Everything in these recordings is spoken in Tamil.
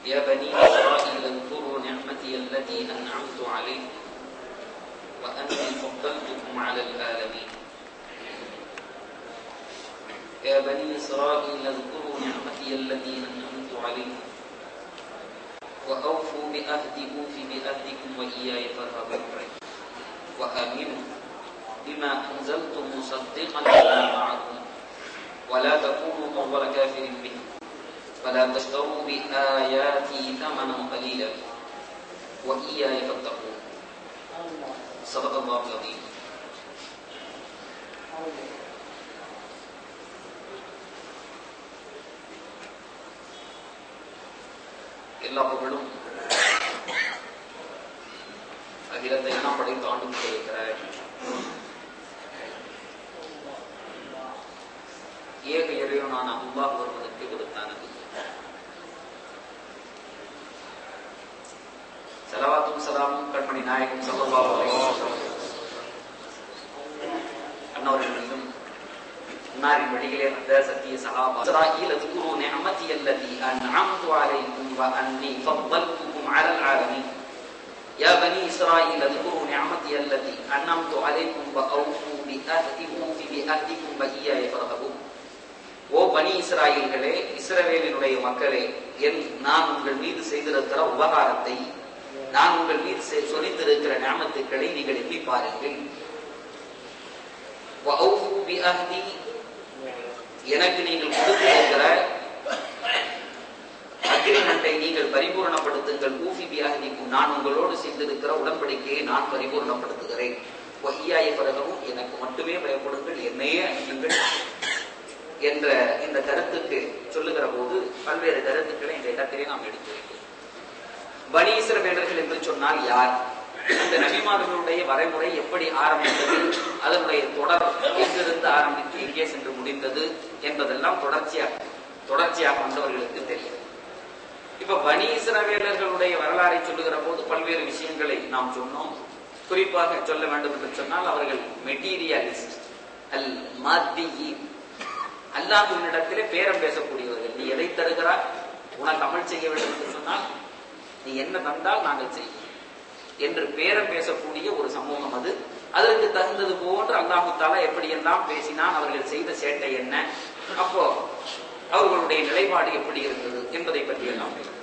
يا بني إسرائيل اذكروا نعمتي التي أنعمت عليكم وأني فضلتكم على العالمين يا بني إسرائيل اذكروا نعمتي التي أنعمت عليكم وأوفوا بأهدي أوف بأهدكم وإياي فارهبون وآمنوا بما أنزلت مصدقا لما معكم ولا تكونوا أول كافر به ولا تشتروا بآياتي ثمنا قليلا وإياي فاتقون صدق الله العظيم எல்லா புகழும் அகிலத்தை எல்லாம் படைத்து ஆண்டு கொண்டிருக்கிற ஏக இறைவனான அல்லாஹ் ஒருவனுக்கு கொடுத்தானது சலவாத்தும் சலாமும் கண்மணி நாயகம் சல்லல்லாஹு அலைஹி வஸல்லம் அன்னவர்கள் மீதும் அன்னாரின் வழியிலே வந்த சத்திய சஹாபா இஸ்ராயீல் அதுகுரு நிஅமதி அல்லதி அன்அம்து அலைக்கும் வ அன்னி ஃபضلتكم على العالمين يا بني إسرائيل اذكروا نعمتي التي أنعمت عليكم وأوفوا بأهدي أوف بأهدكم وإياي فارهبون ஓ பனி இஸ்ராயல்களே இஸ்ரவேலினுடைய மக்களே என் நான் உங்கள் மீது செய்திருக்கிற உபகாரத்தை நான் உங்கள் மீது செ- சொரிந்திருக்கிற ஞாபகத்துக்களை நீங்கள் எண்ணி பாருங்கள் وَأَوْفُوا بِأَهْدِي எனக்கு நீங்கள் கொடுத்திருக்கிற அக்ரிமெண்டை நீங்கள் பரிபூரணப்படுத்துங்கள் ஊஃபி பியாகதிக்கும் நான் உங்களோடு செய்திருக்கிற உடன்படிக்கையை நான் பரிபூரணப்படுத்துகிறேன் ஒய்யாய பிறகவும் எனக்கு மட்டுமே பயப்படுங்கள் என்னையே அணியுங்கள் என்ற இந்த கருத்துக்கு சொல்லுகிற போது பல்வேறு கருத்துக்களை இந்த இடத்திலே நாம் எடுத்து வைக்கிறோம் பனி இஸ்ரவேலர்கள் என்று சொன்னால் யார் இந்த நபிமார்களுடைய வரைமுறை எப்படி ஆரம்பித்தது அதனுடைய தொடர் எங்கிருந்து ஆரம்பித்து எங்கே சென்று முடிந்தது என்பதெல்லாம் தொடர்ச்சியாக தொடர்ச்சியாக வந்தவர்களுக்கு தெரியும் இப்ப பனி இஸ்ரவேலர்களுடைய வரலாறை சொல்லுகிற போது பல்வேறு விஷயங்களை நாம் சொன்னோம் குறிப்பாக சொல்ல வேண்டும் என்று சொன்னால் அவர்கள் மெட்டீரியலிஸ்ட் அல் மாத்தியின் அல்லாஹுவினிடத்திலே பேரம் பேசக்கூடியவர்கள் நீ எதை தருகிறாய் உனக்கு அமல் செய்ய வேண்டும் என்று சொன்னால் நீ என்ன தந்தால் நாங்கள் செய்வோம் என்று பேரம் பேசக்கூடிய ஒரு சமூகம் அது அதற்கு தகுந்தது போன்று அல்லாஹு தாலா எப்படியெல்லாம் பேசினான் அவர்கள் செய்த சேட்டை என்ன அப்போ அவர்களுடைய நிலைப்பாடு எப்படி இருந்தது என்பதை பற்றி எல்லாம் பேசுவோம்.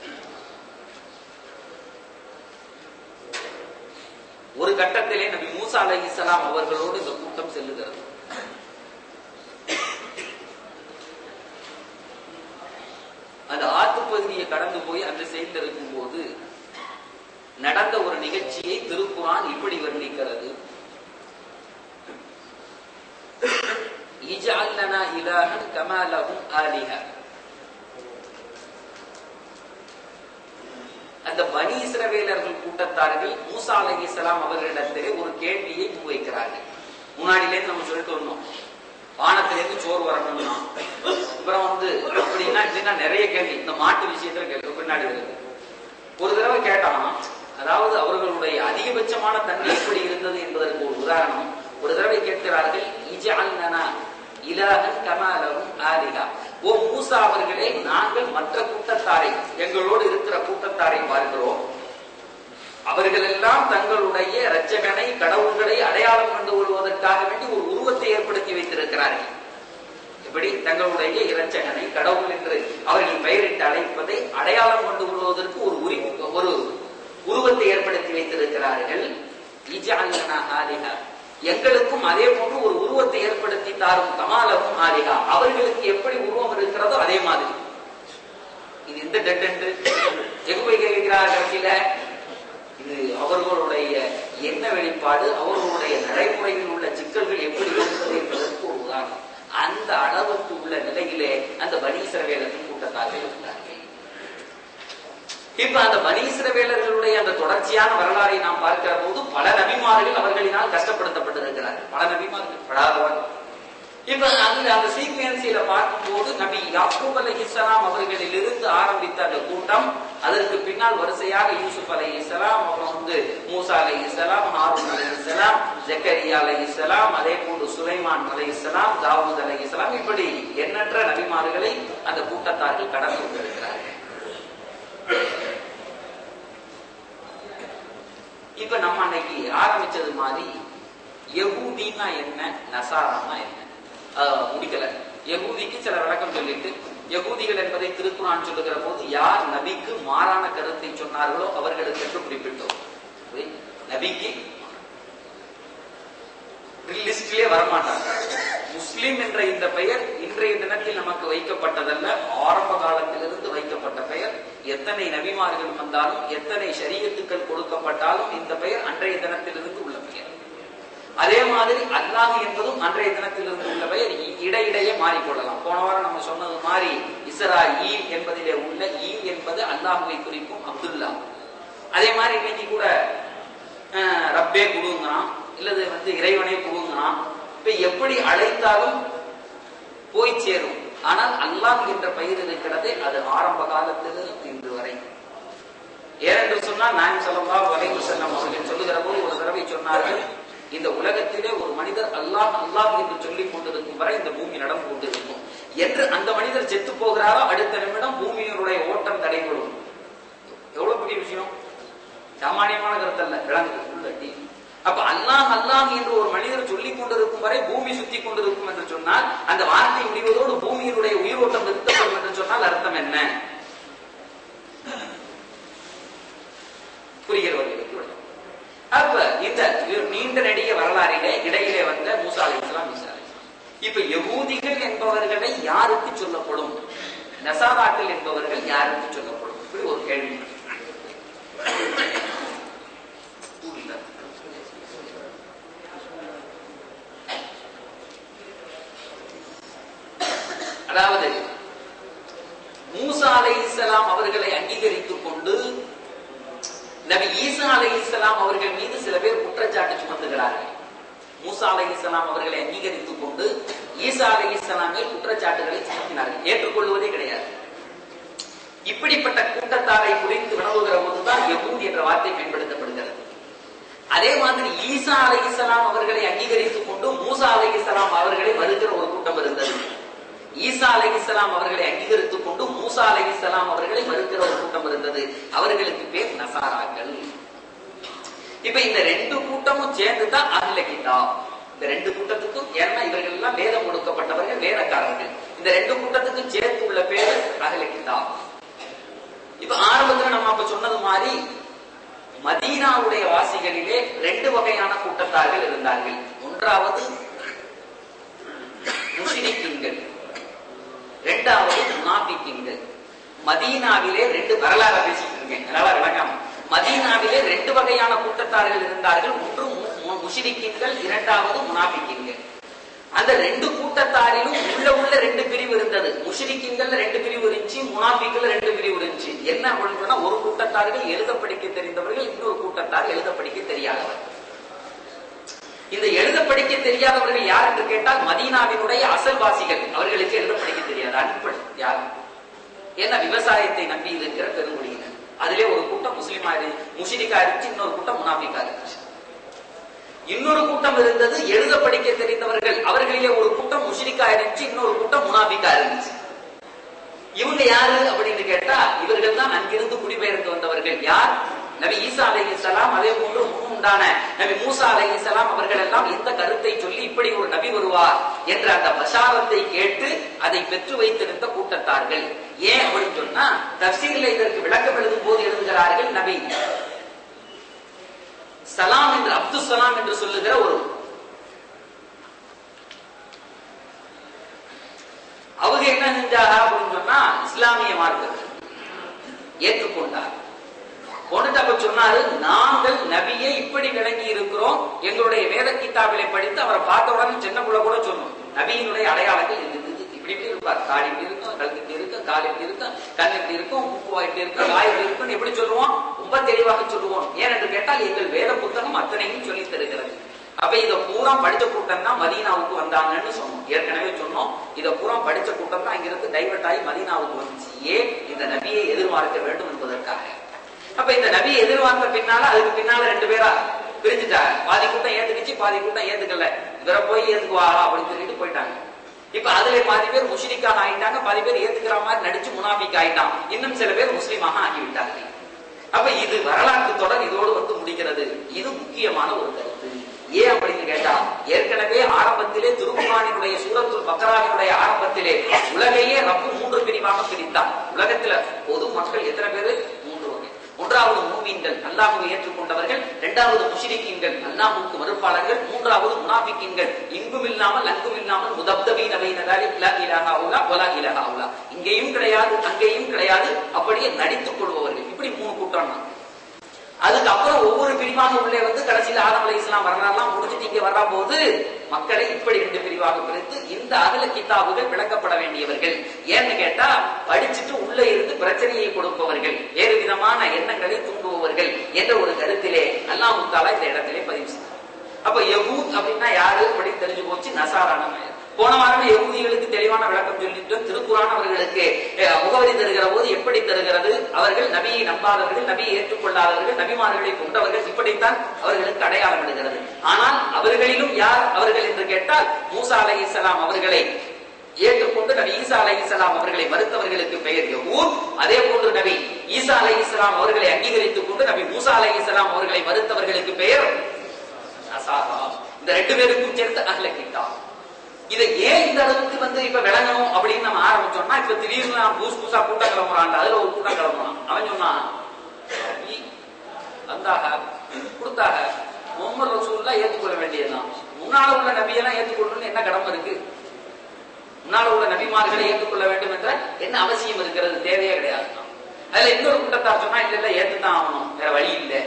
ஒரு கட்டத்திலே நபி மூசா அலைஹிஸ்ஸலாம் அவர்களோடு இந்த கூட்டம் செல்லுகிறது அந்த ஆத்து பகுதியை கடந்து போய் அன்று சேர்ந்திருக்கும் போது நடந்த ஒரு நிகழ்ச்சியை திருக்குரான் இப்படி வர்ணிக்கிறது இஜால் லனா இலாஹன் கமா லஹும் ஆலிஹா அந்த பனி இஸ்ரவேலர்கள் கூட்டத்தார்கள் மூசா அலைஹிஸ்ஸலாம் அவர்களிடத்திலே ஒரு கேள்வியை முன்வைக்கிறார்கள் முன்னாடியிலேருந்து நம்ம சொல்லிட்டு வந்தோம் வானத்திலேருந்து சோறு வரணும்னா அப்புறம் வந்து அப்படின்னா இப்படின்னா நிறைய கேள்வி இந்த மாட்டு விஷயத்துல கேள்வி பின்னாடி வருது ஒரு தடவை கேட்டான் அதாவது அவர்களுடைய அதிகபட்சமான தன்மை எப்படி இருந்தது என்பதற்கு ஒரு உதாரணம் ஒரு தடவை கேட்கிறார்கள் இஜஅல்னா இலாஹன் கமாலவும் ஆலிஹா ஓ மூசா அவர்களே நாங்கள் மற்ற கூட்டத்தாரை எங்களோடு இருக்கிற கூட்டத்தாரை பார்க்கிறோம் அவர்கள் எல்லாம் தங்களுடைய இரட்சகனை கடவுள்களை அடையாளம் கண்டு கொள்வதற்காக வேண்டி ஒரு உருவத்தை ஏற்படுத்தி வைத்திருக்கிறார்கள் எப்படி தங்களுடைய இரட்சகனை கடவுள் என்று அவர்கள் பெயரிட்டு அழைப்பதை அடையாளம் கொண்டு கொள்வதற்கு ஒரு உரி ஒரு உருவத்தை ஏற்படுத்தி வைத்திருக்கிறார்கள் இஜஅல்னா ஆலிஹா எங்களுக்கும் அதே போன்று ஒரு உருவத்தை ஏற்படுத்தி தாரும் கமாலவும் ஆலிஹா அவர்களுக்கு எப்படி உருவம் இருக்கிறதோ அதே மாதிரி இது எந்த டெட்டன்ட் எங்க போய் கேட்கிறார் கடைசியில இது அவர்களுடைய என்ன வெளிப்பாடு அவர்களுடைய நடைமுறையில் உள்ள சிக்கல்கள் எப்படி இருக்கிறது என்பதற்கு ஒரு உதாரணம் அந்த அளவுக்கு உள்ள நிலையிலே அந்த பனீஸ்வரவேலத்தின் கூட்டத்தார்கள் இருந்தார்கள் இப்ப அந்த பனீஸ்வரவேலர்களுடைய அந்த தொடர்ச்சியான வரலாறை நாம் பார்க்கிற போது பல நபிமார்கள் அவர்களினால் கஷ்டப்படுத்தப்பட்டிருக்கிறார்கள் பல நபிமார்கள் படாதவர்கள் இப்ப அந்த அந்த சீக்வன்சியில பார்க்கும்போது நபி யாக்கூப் அலைஹிஸ்ஸலாம் அவர்களிலிருந்து ஆரம்பித்த அந்த கூட்டம் அதற்கு பின்னால் வரிசையாக யூசுப் அலைஹிஸ்ஸலாம் அப்புறம் வந்து மூசா அலைஹிஸ்ஸலாம் ஹாரூன் அலைஹிஸ்ஸலாம் ஜக்கரியா அலைஹிஸ்ஸலாம் அதே போன்று சுலைமான் அலைஹிஸ்ஸலாம் தாவூத் அலைஹிஸ்ஸலாம் இப்படி எண்ணற்ற நபிமார்களை அந்த கூட்டத்தார்கள் கடந்து கொண்டிருக்கிறார்கள் ஆரம்பிச்சது மாதிரி யகூதின்னா என்ன நசாரான்னா என்ன ஆஹ் முடிக்கல யகூதிக்கு சில விளக்கம் சொல்லிட்டு யகூதிகள் என்பதை திருக்குறான் சொல்லுகிற போது யார் நபிக்கு மாறான கருத்தை சொன்னார்களோ அவர்களுக்கு என்று குறிப்பிட்டோம் புரியுது? நபிக்கு லிஸ்டிலே வரமாட்டாங்க முஸ்லிம் என்ற இந்த பெயர் இன்றைய தினத்தில் நமக்கு வைக்கப்பட்டதல்ல ஆரம்ப காலத்திலிருந்து வைக்கப்பட்ட பெயர் எத்தனை நபிமார்கள் வந்தாலும் எத்தனை ஷரியத்துக்கள் கொடுக்கப்பட்டாலும் இந்த பெயர் அன்றைய தினத்திலிருந்து உள்ள பெயர் அதே மாதிரி அல்லாஹ் என்பதும் அன்றைய தினத்திலிருந்து உள்ள பெயர் இ- இடையிடையே மாறிக்கொள்ளலாம் போன வாரம் நம்ம சொன்னது மாதிரி இஸ்ரா ஈல் என்பதிலே உள்ள ஈல் என்பது அல்லாஹுவை குறிக்கும் அப்துல்லா அதே மாதிரி இன்னைக்கு கூட அஹ், ரப்பே குழுங்கிறான் இல்லது வந்து இறைவனே குழுங்கிறான் இப்ப எப்படி அழைத்தாலும் போய் சேரும் ஆனால் அல்லாஹ் என்ற பெயர் இருக்கிறதே அது ஆரம்ப காலத்திலிருந்து இன்று வரை ஏனென்று சொன்னால் நான் சொல்லவா வரைவு செல்லம் அவர்கள் சொல்லுகிற போது ஒரு தடவை சொன்னார்கள் இந்த உலகத்திலே ஒரு மனிதர் அல்லாஹ் அல்லாஹ் என்று சொல்லிக் கொண்டிருக்கும் வரை இந்த பூமி நடந்து கொண்டிருக்கும் என்று அந்த மனிதர் செத்து போகிறாரோ அடுத்த நிமிடம் பூமியினுடைய ஓட்டம் தடைபடும் எவ்வளவு பெரிய விஷயம் சாமானியமான கருத்தல்ல விளங்குது உள்ளடி அப்ப அல்லாஹ் அல்லாஹ் என்று ஒரு மனிதர் சொல்லிக் கொண்டிருக்கும் வரை பூமி சுத்தி கொண்டிருக்கும் என்று சொன்னால் அந்த வார்த்தை முடிவதோடு பூமியினுடைய உயிரோட்டம் நிறுத்தப்படும் என்று சொன்னால் அர்த்தம் என்ன புரிகிறவர்களுக்கு விளக்கம். அப்ப இந்த இவர் நீண்ட நெடிய வரலாறிலே இடையிலே வந்த மூசா அலி இஸ்லாம் ஈசா அலைஹிஸ்ஸலாம். இப்ப யகூதிகள் என்பவர்களை யாருக்கு சொல்லப்படும் நசாராக்கள் என்பவர்கள் யாருக்கு சொல்லப்படும் இப்படி ஒரு கேள்வி அதாவது மூசா அலைஹிஸ்ஸலாம் அவர்களை அங்கீகரித்துக் கொண்டு நபி ஈசா அலைஹிஸ்ஸலாம் அவர்கள் மீது சில பேர் குற்றச்சாட்டு சுமத்துகிறார்கள் மூசா அலைஹிஸ்ஸலாம் அவர்களை அங்கீகரித்துக் கொண்டு ஈசா அலைஹிஸ்ஸலாம் மேல் குற்றச்சாட்டுகளை சுமத்தினார்கள் ஏற்றுக்கொள்வதே கிடையாது இப்படிப்பட்ட கூட்டத்தாரை குறித்து வினவுகிற போதுதான் யகூத் என்ற வார்த்தை பயன்படுத்தப்படுகிறது அதே மாதிரி ஈசா அலைஹிஸ்ஸலாம் அவர்களை அங்கீகரித்துக் கொண்டு மூசா அலைஹிஸ்ஸலாம் அவர்களை மறுக்கிற ஒரு கூட்டம் இருந்தது ஈசா அலைஹிஸ்ஸலாம் அவர்களை அங்கீகரித்துக் கொண்டு மூசா அலைஹிஸ்ஸலாம் அவர்களை மறுக்கிற ஒரு கூட்டம் இருந்தது அவர்களுக்கு பேர் நசாராக்கள் இப்ப இந்த ரெண்டு கூட்டமும் சேர்ந்து தான் அஹ்ல கிதாப் இந்த ரெண்டு கூட்டத்துக்கும் ஏன்னா இவர்கள் எல்லாம் வேதம் கொடுக்கப்பட்டவர்கள் வேதக்காரர்கள் இந்த ரெண்டு கூட்டத்துக்கும் சேர்த்து உள்ள பேர் அஹ்ல கிதாப் இப்ப ஆரம்பத்துல நம்ம அப்ப சொன்னது மாதிரி மதீனாவுடைய வாசிகளிலே ரெண்டு வகையான கூட்டத்தார்கள் இருந்தார்கள் ஒன்றாவது முஷிரிக்கின்கள் இரண்டாவது முனாபிக்கின்கள் மதீனாவிலே ரெண்டு வரலாறு பேசிட்டு இருக்கேன் நல்லா விளங்காம மதீனாவிலே ரெண்டு வகையான கூட்டத்தார்கள் இருந்தார்கள் ஒன்று மு- மு- முஷிரிக்கின்கள் இரண்டாவது முனாபிக்கின்கள் அந்த ரெண்டு கூட்டத்தாரிலும் உள்ள உள்ள ரெண்டு பிரிவு இருந்தது முஷிரிக்கின்கள் ரெண்டு பிரிவு இருந்துச்சு முனாபிக்கள் ரெண்டு பிரிவு இருந்துச்சு என்ன அப்படின்னு சொன்னா ஒரு கூட்டத்தார்கள் எழுத படிக்க தெரிந்தவர்கள் இன்னொரு கூட்டத்தார் எழுத படிக்க தெரியாதவர் இந்த எழுத படிக்க தெரியாதவர்கள் யார் என்று கேட்டால் மதீனாவினுடைய அசல்வாசிகள் அவர்களுக்கு எழுத படிக்க தெரியாது அன்பள் யார் ஏன்னா விவசாயத்தை நம்பி இருக்கிற பெருங்குடியினர் அதிலே ஒரு கூட்டம் முஸ்லிமா இரு முஷிரிக்கா இருந்துச்சு இன்னொரு கூட்டம் முனாபிக்கா இருந்துச்சு இன்னொரு கூட்டம் இருந்தது எழுத படிக்க தெரிந்தவர்கள் அவர்களிலே ஒரு கூட்டம் முஷிரிக்கா இருந்துச்சு இன்னொரு கூட்டம் முனாபிக்கா இருந்துச்சு இவங்க யாரு அப்படின்னு கேட்டா இவர்கள் தான் அங்கிருந்து குடிபெயர்ந்து வந்தவர்கள் யார் நபி ஈசா அலைஹிஸ்ஸலாம் அதே போன்று முன் உண்டான நபி மூசா அலைஹிஸ்ஸலாம் அவர்கள் எல்லாம் இந்த கருத்தை சொல்லி இப்படி ஒரு நபி வருவார் என்ற அந்த பஷாரத்தை கேட்டு அதை பெற்று வைத்திருந்த கூட்டத்தார்கள் ஏன் அப்படின்னு சொன்னா தப்சீர்ல இதற்கு விளக்கம் எழுதும் போது எழுதுகிறார்கள் நபி சலாம் என்று அப்துல் சலாம் என்று சொல்லுகிற ஒரு அவங்க என்ன செஞ்சாரா அப்படின்னு சொன்னா இஸ்லாமிய மார்க்கத்தை ஏற்றுக்கொண்டார் கொண்டுட்டு அப்ப சொன்னாரு நாங்கள் நபியை இப்படி விளங்கி இருக்கிறோம் எங்களுடைய வேத கித்தாபிலை படித்து அவரை பார்த்த உடனே சின்ன புள்ள கூட சொன்னோம் நபியினுடைய அடையாளங்கள் இது இது, இது. இப்படி இப்படி இருப்பார் தாடி இப்படி இருக்கும் கழுத்து இப்படி இருக்கும் கால் இப்படி இருக்கும் கண் இப்படி இருக்கும் உப்புவா இப்படி இருக்கும் வாய் இப்படி இருக்கும் எப்படி சொல்லுவோம் ரொம்ப தெளிவாக சொல்லுவோம் ஏனென்று கேட்டால் எங்கள் வேத புத்தகம் அத்தனையும் சொல்லித் தருகிறது அப்ப இத பூரா படிச்ச கூட்டம் தான் மதீனாவுக்கு வந்தாங்கன்னு சொன்னோம் ஏற்கனவே சொன்னோம் இத பூரா படிச்ச கூட்டம் தான் இங்கிருந்து டைவர்ட் ஆகி மதீனாவுக்கு வந்துச்சு ஏன் இந்த நபியை எதிர்பார்க்க வேண்டும் என்பதற்காக அப்ப இந்த நபியை எதிர்பார்த்த பின்னால அதுக்கு பின்னால ரெண்டு பேரா பிரிஞ்சுட்டாங்க பாதி கூட்டம் ஏத்துக்கிச்சு பாதி கூட்டம் ஏத்துக்கல இவரை போய் ஏத்துக்குவாரா அப்படின்னு சொல்லிட்டு போயிட்டாங்க இப்ப அதுல பாதி பேர் முஷ்ரிக்காக ஆயிட்டாங்க பாதி பேர் ஏத்துக்கிற மாதிரி நடிச்சு முனாபிக் ஆயிட்டான் இன்னும் சில பேர் முஸ்லீமாக ஆகிவிட்டார்கள் அப்ப இது வரலாற்று தொடர் இதோடு வந்து முடிகிறது இது முக்கியமான ஒரு கருத்து ஏன் அப்படின்னு கேட்டா ஏற்கனவே ஆரம்பத்திலே திருக்குறானினுடைய சூரத்துல் பக்கராவினுடைய ஆரம்பத்திலே உலகையே ரப்பு மூன்று பிரிவாக பிரித்தார் உலகத்துல பொது மக்கள் எத்தனை பேரு மூன்று வகை ஒன்றாவது மூமீன்கள் அல்லாஹுவை ஏற்றுக்கொண்டவர்கள் இரண்டாவது முஷிரிக்கீன்கள் அல்லாஹுக்கு மறுப்பாளர்கள் மூன்றாவது முனாபிக்கீன்கள் இங்கும் இல்லாமல் அங்கும் இல்லாமல் முதப்தபீன பைனதாலி லா இலாஹா உலா வலா இலாஹா உலா இங்கேயும் கிடையாது அங்கேயும் கிடையாது அப்படியே நடித்துக் கொள்பவர்கள் இப்படி மூணு கூட்டம் தான் அதுக்கப்புறம் ஒவ்வொரு பிரிவாக உள்ளே வந்து கடைசியில் ஆதம் அலை இஸ்லாம் வரலாறுலாம் முடிஞ்சுட்டு இங்க வர்ற போது மக்களை இப்படி ரெண்டு பிரிவாக பிரித்து இந்த அகல கிதாபுகள் விளக்கப்பட வேண்டியவர்கள் ஏன்னு கேட்டா படிச்சுட்டு உள்ள இருந்து பிரச்சனையை கொடுப்பவர்கள் வேறு விதமான எண்ணங்களை தூண்டுபவர்கள் என்ற ஒரு கருத்திலே அல்லாஹ் தாலா இந்த இடத்திலே பதிவு செய்தார் அப்ப யகூத் அப்படின்னா யாரு அப்படின்னு தெரிஞ்சு போச்சு நசாரான போன வாரம் யகுதிகளுக்கு தெளிவான விளக்கம் சொல்லிட்டு திருக்குறான் அவர்களுக்கு அஹ், முகவரி தருகிற போது எப்படி தருகிறது அவர்கள் நபியை நம்பாதவர்கள் நபியை ஏற்றுக்கொள்ளாதவர்கள் நபிமார்களை கொண்டவர்கள் இப்படித்தான் அவர்களுக்கு அடையாளம் இடுகிறது ஆனால் அவர்களிலும் யார் அவர்கள் என்று கேட்டால் மூசா அலை இஸ்லாம் அவர்களை ஏற்றுக்கொண்டு நபி ஈசா அலை இஸ்லாம் அவர்களை மறுத்தவர்களுக்கு பெயர் யகூத் அதே போன்று நபி ஈசா அலை இஸ்லாம் அவர்களை அங்கீகரித்துக் கொண்டு நபி மூசா அலை இஸ்லாம் அவர்களை மறுத்தவர்களுக்கு பெயர் நசாரா இந்த ரெண்டு பேருக்கும் சேர்த்து அகல கிட்டாப் இதை ஏன் இந்த அளவுக்கு வந்து இப்ப விளங்கணும் அப்படின்னு நம்ம ஆரம்பிச்சோம்னா இப்ப திடீர்னு நான் புதுசு புதுசா கூட்டம் கிளம்புறான் அதுல ஒரு கூட்டம் கிளம்புறான் அவன் சொன்னான் "நபி வந்தாக கொடுத்தாக முகமது ரசூல்லா ஏற்றுக்கொள்ள வேண்டியதுதான் முன்னால உள்ள நபியெல்லாம் ஏற்றுக்கொள்ளணும்னு என்ன கடமை இருக்கு முன்னால உள்ள நபிமார்களை ஏற்றுக்கொள்ள வேண்டும் என்ற என்ன அவசியம் இருக்கிறது தேவையே கிடையாது அதுல இன்னொரு கூட்டத்தார் சொன்னா இல்ல இல்ல ஏத்துதான் ஆகணும் வேற வழி இல்லை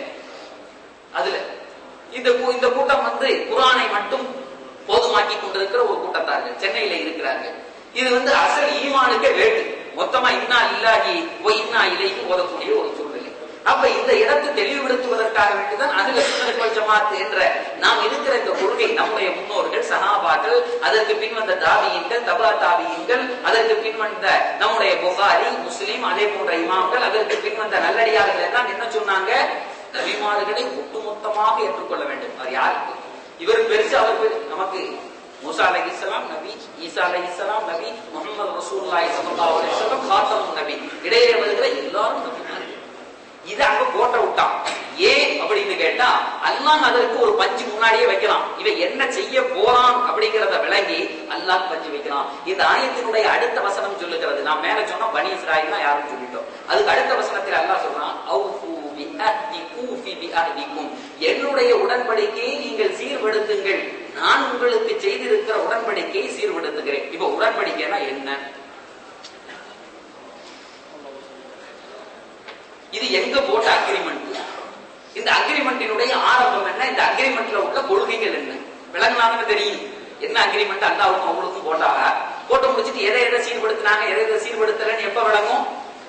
அதுல இந்த கூ- இந்த கூட்டம் வந்து குரானை மட்டும் போதுமாக்கி கொண்டிருக்கிற ஒரு கூட்டத்தார்கள் சென்னையில இருக்கிறார்கள் இது வந்து அசல் ஈமானுக்கே வேட்டு மொத்தமா இன்னா இல்லாகி ஓ இன்னா இலைக்கு ஓதக்கூடிய ஒரு சூழ்நிலை அப்ப இந்த இடத்தை தெளிவுபடுத்துவதற்காக வேண்டிதான் அகில சுன்னத்துவல் ஜமாத் என்ற நாம் இருக்கிற இந்த கொள்கை நம்முடைய முன்னோர்கள் சஹாபாக்கள் அதற்கு பின் வந்த தாபியங்கள் தபா தாபியங்கள் அதற்கு பின் வந்த நம்முடைய புகாரி முஸ்லிம் அதே போன்ற இமாம்கள் அதற்கு பின் வந்த நல்லடியார்கள் எல்லாம் என்ன சொன்னாங்க நபிமார்களை ஒட்டுமொத்தமாக ஏற்றுக்கொள்ள வேண்டும் அது யாருக்கு இவர் பெருசு அவர் பெரு நமக்கு மூசா அலை இஸ்லாம் நபி ஈசா அலை இஸ்லாம் நபி முகமது ரசூல்லாய் சல்லல்லாஹு அலைஹி வஸல்லம் காத்தமும் நபி இடையே வருகிற எல்லாரும் நபிமார்கள் இது அங்க கோட்டை விட்டான் ஏன் அப்படின்னு கேட்டா அல்லாஹ் அதற்கு ஒரு பஞ்சு முன்னாடியே வைக்கலாம் இவன் என்ன செய்ய போறான் அப்படிங்கறத விளங்கி அல்லாஹ் பஞ்சு வைக்கலாம் இந்த ஆயத்தினுடைய அடுத்த வசனம் சொல்லுகிறது நான் மேல சொன்னா பனி இஸ்ராயில் யாரும் சொல்லிட்டோம் அதுக்கு அடுத்த வசனத்தில் அல்லாஹ் சொல்றான் அவ்ஃபு பிஅஹ்திகு ஃபி பிஅஹ்திகும். என்னுடைய உடன்படிக்கையை நீங்கள் சீர்படுத்துங்கள் நான் உங்களுக்கு செய்திருக்கிற உடன்படிக்கையை சீர்படுத்துகிறேன் இப்ப உடன்படிக்கைனா என்ன இது எங்க போட்ட அக்ரிமெண்ட் இந்த அக்ரிமெண்டினுடைய ஆரம்பம் என்ன இந்த அக்ரிமெண்ட்ல உள்ள கொள்கைகள் என்ன விளங்கினாங்க தெரியும் என்ன அக்ரிமெண்ட் அல்லாவுக்கும் அவங்களுக்கும் போட்டாங்க போட்டு முடிச்சிட்டு எதை எதை சீர்படுத்தினாங்க எதை எதை சீர்படுத்தலன்னு எப்ப விளங்கும்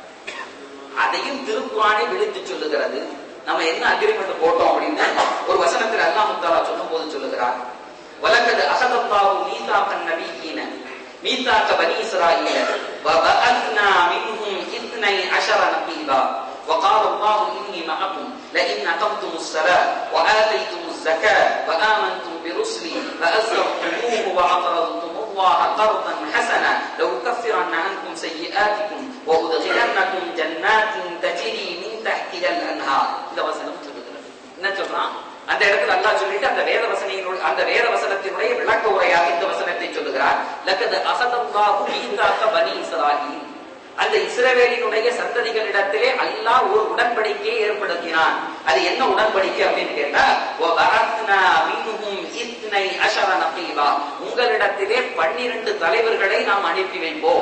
அதையும் திருக்குறானே விழித்து சொல்லுகிறது நம்ம என்ன அக்ரிமெண்ட் போட்டோம் அப்படின்னு ஒரு வசனத்தில் அல்லாஹ் முத்தாலா சொல்லும் போது சொல்லுகிறார் வலக்கது அசதல்லாஹு மீசாக்கன் நபியீன மீசாக்க பனி இஸ்ராயீல வபஅத்னா மின்ஹும் இத்னை அஷர நபீபா وقال الله إني معكم لئن أقمتم الصلاة وآتيتم الزكاة وآمنتم برسلي فأزرتموه وأقرضتم الله قرضا حسنا لأكفرن عنكم سيئاتكم وأدخلنكم جنات تجري من تحتها الأنهار இந்த வசனம் சொல்லுகிறது என்ன சொல்றான் அந்த இடத்துல அல்லாஹ் சொல்லிட்டு அந்த வேத வசனையினுடைய அந்த வேத வசனத்தினுடைய விளக்க உரையாக இந்த வசனத்தை சொல்லுகிறார் லக்கது அசதல்லாஹு மீதாக்க பனி இஸ்ராயீல் அந்த இஸ்ரவேலினுடைய சந்ததிகளிடத்திலே அல்லாஹ் ஒரு உடன்படிக்கையை ஏற்படுத்தினான் அது என்ன உடன்படிக்கை அப்படின்னு கேட்டா وَبَعَثْنَا مِنْهُمْ إِثْنَيْ عَشَرَ نَقِيبًا. உங்களிடத்திலே பன்னிரண்டு தலைவர்களை நாம் அனுப்பி வைப்போம்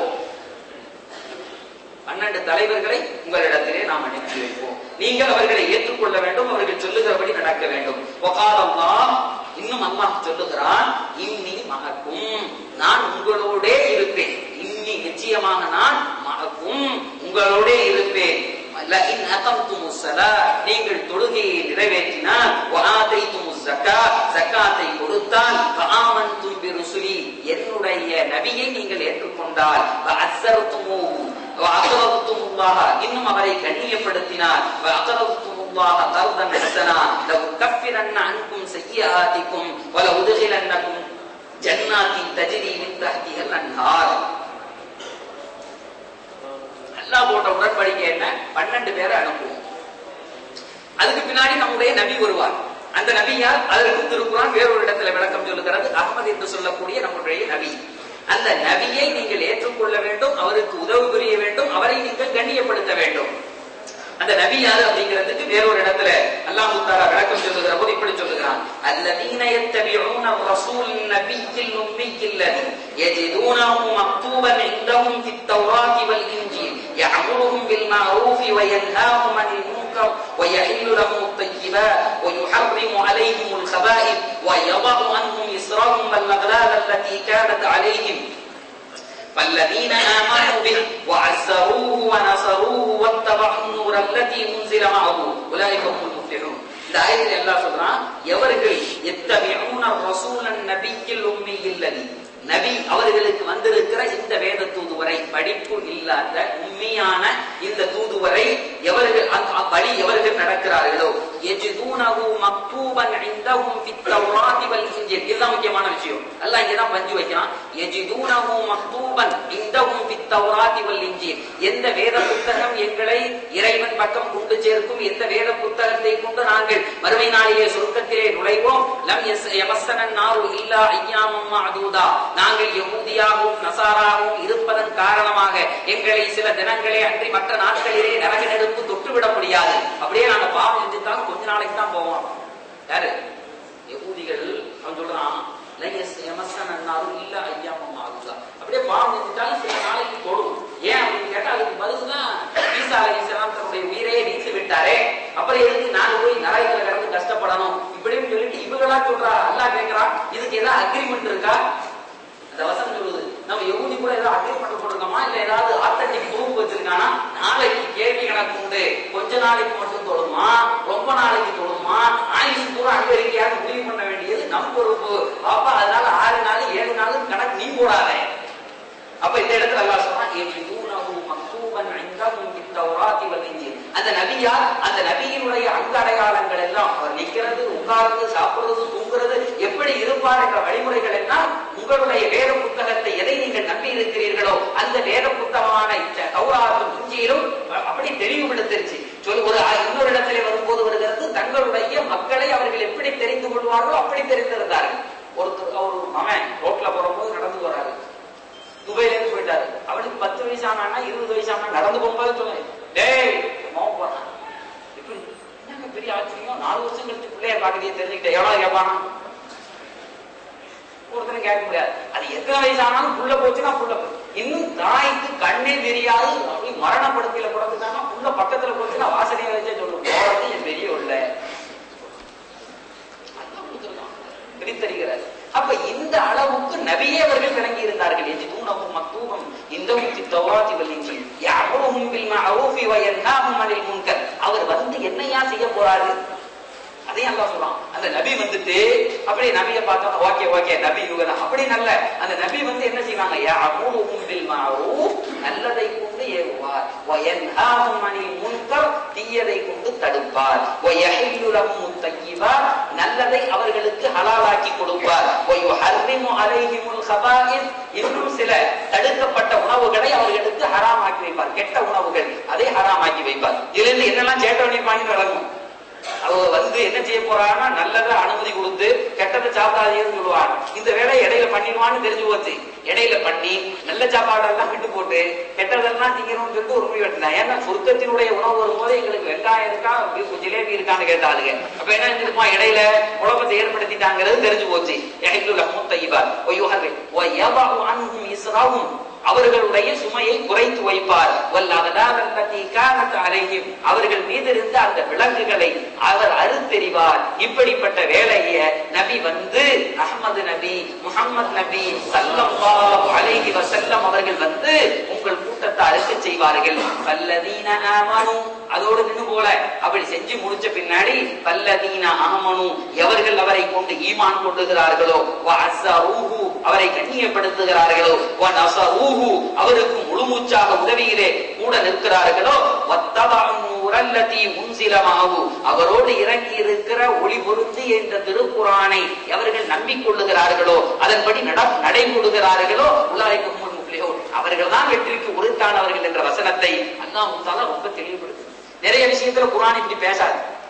பன்னெண்டு தலைவர்களை உங்களிடத்திலே நாம் அனுப்பி வைப்போம் நீங்கள் அவர்களை ஏற்றுக்கொள்ள வேண்டும் அவர்கள் சொல்லுகிறபடி நடக்க வேண்டும் ஒகாலம்மா இன்னும் அல்லாஹ் சொல்லுகிறான் இன்னி மகக்கும் நான் உங்களோடே இருப்பேன் இன்னி நிச்சயமாக நான் மகக்கும் உங்களோடே இருப்பேன் லஇன் அகம்துமுஸ் ஸலா நீங்கள் தொழுகையை நிறைவேற்றினால் வஆதைத்துமுஸ் ஸக்கா ஸக்காத்தை கொடுத்தால் வஆமன்தும் பிருசுலி என்னுடைய நபியை நீங்கள் ஏற்றுக்கொண்டால் வஅஸ்ஸர்துமூஹு வஅக்ரதுமுல்லாஹ இன்னும் அவரை கண்ணியப்படுத்தினார் வஅக்ரதுமுல்லாஹ கர்தன் ஹஸனா லஉகஃபிரன்ன அன்கும் சய்யிஆதிக்கும் வலஉத்கிலன்னக்கும் ஜன்னாத்தின் தஜ்ரி மின் தஹ்திஹல் அன்ஹார் அல்லாஹ் போட்ட உடன்படிக்கை என்ன பன்னெண்டு பேரை அனுப்புவோம் அதுக்கு பின்னாடி நம்முடைய நபி வருவார் அந்த நபியார் அதற்கு திருக்குறான் வேறொரு இடத்துல விளக்கம் சொல்லுகிறது அகமது என்று சொல்லக்கூடிய நம்முடைய நபி அந்த நபியை நீங்கள் ஏற்றுக்கொள்ள வேண்டும் அவருக்கு உதவி புரிய வேண்டும் அவரை நீங்கள் கண்ணியப்படுத்த வேண்டும் அந்த நபி யாரு அப்படிங்கிறதுக்கு வேறொரு இடத்துல அல்லாஹ் தாலா விளக்கம் சொல்லுகிற போது இப்படி சொல்லுகிறான் الذين يتبعون الرسول النبي الأمي الذي يجدونه مكتوبا عندهم في التوراة والإنجيل يأمرهم بالمعروف وينهاهم عن المنكر ويحل لهم الطيبات ويحرم عليهم الخبائث ويضع عنهم إصرهم والأغلال التي كانت عليهم فالذين آمنوا به وعزروه ونصروه واتبعوا النور التي أنزل معه أولئك هم المفلحون இந்த ஆயத்தில் எல்லாம் சொல்றான் எவர்கள் எத்தபியூன ரசூலன் நபியில் உண்மை இல்லதி நபி அவர்களுக்கு வந்திருக்கிற இந்த வேத தூதுவரை படிப்பு இல்லாத உண்மையான இந்த தூதுவரை எவர்கள் அந்த வழி எவர்கள் நடக்கிறார்களோ எஜிதூனஹு மக்தூபன் இந்தஹும் ஃபித் தௌராத்தி வல் இன்ஜீல் இதுதான் முக்கியமான விஷயம் அல்லாஹ் இங்க தான் பஞ்சு வைக்கிறான் எஜிதூனஹு மக்தூபன் இந்தஹும் ஃபித் தௌராத்தி வல் இன்ஜீல் எந்த வேத புத்தகம் எங்களை இறைவன் பக்கம் கொண்டு சேர்க்கும் எந்த வேத புத்தகத்தை கொண்டு நாங்கள் மறுமை நாளிலே சொர்க்கத்திலே நுழைவோம் லம் எஸ் யமஸ்ஸனன் நாரு இல்லா ஐயாமம் மஅதூதா நாங்கள் யகூதியாகவும் நசாராகவும் இருப்பதன் காரணமாக எங்களை சில தினங்களே அன்றி மற்ற நாட்களிலே நரக நெருப்பு தொட்டுவிட முடியாது அப்படியே நாங்க பாவம் செஞ்சுட்டாலும் கொஞ்ச நாளைக்கு தான் போவோம் யாரு யகூதிகள் அவன் சொல்றான் லையஸ் எமசன் அன்னாரும் இல்ல ஐயாமம் ஆகுதா அப்படியே பாவம் செஞ்சுட்டாலும் சில நாளைக்கு தொடும் ஏன் அப்படின்னு கேட்டா அதுக்கு பதில் தான் ஈசா அலைஹிஸ்ஸலாம் தன்னுடைய உயிரையே நீத்து விட்டாரே அப்புறம் எதுக்கு நாங்க போய் நரகத்துல கிடந்து கஷ்டப்படணும் இப்படின்னு சொல்லிட்டு இவங்களா சொல்றா அல்லாஹ் கேட்கறான் இதுக்கு ஏதாவது அக்ரிமெண்ட் இருக்கா அந்த வசனம் சொல்லுது நம்ம யகுதி கூட ஏதாவது அக்ரிமெண்ட் போட்டிருக்கோமா இல்ல ஏதாவது ஆத்தன்டிக் ப்ரூஃப் வச்சிருக்கானா நாளைக்கு கேள்வி கணக்கு உண்டு கொஞ்ச நாளைக்கு மட்டும் தொடுமா ரொம்ப நாளைக்கு தொடுமா ஆயுசு பூரா அங்க இருக்கையாவது முடிவு பண்ண வேண்டியது நம் பொறுப்பு அப்பா அதனால ஆறு நாள் ஏழு நாள் கணக்கு நீ போடாத அப்ப இந்த இடத்துல அல்லாஹ் சொல்றான் "யஜிதூனஹு மக்தூபன் இந்தஹும் ஃபித் தௌராத்தி வல் இன்ஜீல்." அந்த நபியார் அந்த நபியினுடைய அங்க அடையாளங்கள் எல்லாம் அவர் நிக்கிறது உட்கார்றது சாப்பிடுறது தூங்குறது எப்படி இருப்பார் என்ற வழிமுறைகள் எல்லாம் உங்களுடைய வேத புத்தகத்தை எதை நீங்கள் நம்பி இருக்கிறீர்களோ அந்த வேத புத்தகமான இந்த தௌராத்தும் இஞ்சியிலும் அப்படி தெளிவுபடுத்திருச்சு சொல்லி ஒரு இன்னொரு இடத்திலே வரும்போது வருகிறது தங்களுடைய மக்களை அவர்கள் எப்படி தெரிந்து கொள்வார்களோ அப்படி தெரிந்திருந்தார்கள் ஒருத்தர் ஒரு மகன் ரோட்ல போறபோது நடந்து வராரு துபாயில இருந்து போயிட்டாரு அவனுக்கு பத்து வயசு ஆனா இருபது வயசு ஆனா நடந்து போகும்போது சொல்லுங்க டேய் மோகம் போறான் இப்ப என்னங்க பெரிய ஆச்சரியம் நாலு வருஷம் கழிச்சு பிள்ளைய பாக்குறதே தெரிஞ்சுக்கிட்டேன் எவ்வளவு கேட்பானா ஒருத்தரும் கேட்க முடியாது அது எத்தனை வயசு ஆனாலும் புள்ள போச்சுன்னா புள்ள போச்சு இன்னும் தாய்க்கு கண்ணே தெரியாது அப்படி மரணப்படுத்தில பிறந்துட்டாங்கன்னா புள்ள பக்கத்துல போச்சுன்னா வாசனையை வச்சே சொல்லும் போறது என் பெரிய உள்ள பிரித்தறிகிறார் அப்ப இந்த அளவுக்கு நபியே அவர்கள் விளங்கி இருந்தார்கள் எஜிதூனஹு மக்தூபம் இந்தஹும் ஃபித் தௌராத்தி வல் இன்ஜீல் யஅமுருஹும் பில் மஅரூஃபி வ யன்ஹாஹும் அனில் முன்கர் அவர் வந்து என்னையா செய்ய போறாரு அதையும் அல்லாஹ் சொல்றான் அந்த நபி வந்துட்டு அப்படியே நபியை பார்த்தா ஓகே ஓகே நபி இவங்க தான் அப்படி நல்ல அந்த நபி வந்து என்ன செய்வாங்க யஅமுருஹும் பில் மஅரூஃப் நல்லதை கொண்டு ஏவுவார் வ யன்ஹாஹும் அனில் முன்கர் தீயதை கொண்டு தடுப்பார் வ யஹில்லு லஹும் தய்யிபாத் நல்லதை அவர்களுக்கு ஹலாலாக்கி கொடுப்பார் வ யுஹர்ரிமு அலைஹிமுல் கபாயிஸ் இன்னும் சில தடுக்கப்பட்ட உணவுகளை அவர்களுக்கு ஹராமாக்கி வைப்பார் கெட்ட உணவுகள் அதை ஹராமாக்கி வைப்பார் இதுல இருந்து என்னெல்லாம் சேட்ட பண்ணிப்பாங்கன்னு விளங்கும் அவங்க வந்து என்ன செய்ய போறாங்கன்னா நல்லதை அனுமதி கொடுத்து கெட்டதை சாப்பிடாதீங்கன்னு சொல்லுவாங்க இந்த வேலையை இடையில பண்ணிடுவான்னு தெரிஞ்சு போச்சு இடையில பண்ணி நல்ல சாப்பாடெல்லாம் விட்டு போட்டு கெட்டதெல்லாம் திங்கணும்னு சொல்லிட்டு ஒரு முடிவு எடுத்தான் ஏன்னா சொர்க்கத்தினுடைய உணவு வரும்போது எங்களுக்கு வெங்காயம் இருக்கா ஜிலேபி இருக்கான்னு கேட்டாளுங்க அப்ப என்ன செஞ்சிருப்பா இடையில குழப்பத்தை ஏற்படுத்திட்டாங்கிறது தெரிஞ்சு போச்சு எஹிலுல மூத்தையிபா ஒய்யுஹர்ரி ஒய்யபாஹு அன்ஹும் இஸ்ராவும் அவர்களுடைய சுமையை குறைத்து வைப்பார் வல்லவதாரல்லதி கானத் அலைஹிம் அவர்கள் மீது இருந்த அந்த விலங்குகளை அவர் அறுத்தெறிவார் இப்படிப்பட்ட வேலைய நபி வந்து அஹமது நபி முஹம்மது நபி ஸல்லல்லாஹு அலைஹி வஸல்லம் அவர்கள் வந்து உங்கள் கூட்டத்தை அறுக்க செய்வார்கள் பல்லதீன ஆமனு அதோடு நின்னு போல அப்படி செஞ்சு முடிச்ச பின்னாடி பல்லதீன ஆமனு எவர்கள் அவரை கொண்டு ஈமான் கொண்டுகிறார்களோ வஅஸ்ஸரூஹு அவரை கண்ணியப்படுத்துகிறார்களோ வநஸரூஹு அவருக்கு முழுமூச்சாக உதவியிலே கூட நிற்கிறார்களோ வத்தபஅன்னூரல்லதி உன்சிலமாஹு அவரோடு இறங்கி இருக்கிற ஒளி பொருந்தி என்ற திருக்குரானை எவர்கள் நம்பிக்கொள்ளுகிறார்களோ அதன்படி நட நடைபோடுகிறார்களோ உள்ளாரைக்கு முன் முப்ளிஹூன் அவர்கள் தான் வெற்றிக்கு உறுத்தானவர்கள் என்ற வசனத்தை அல்லாஹ் தஆலா ரொம்ப தெளிவுபடுத்து நிறைய விஷயத்துல குரான் இப்படி பேசாது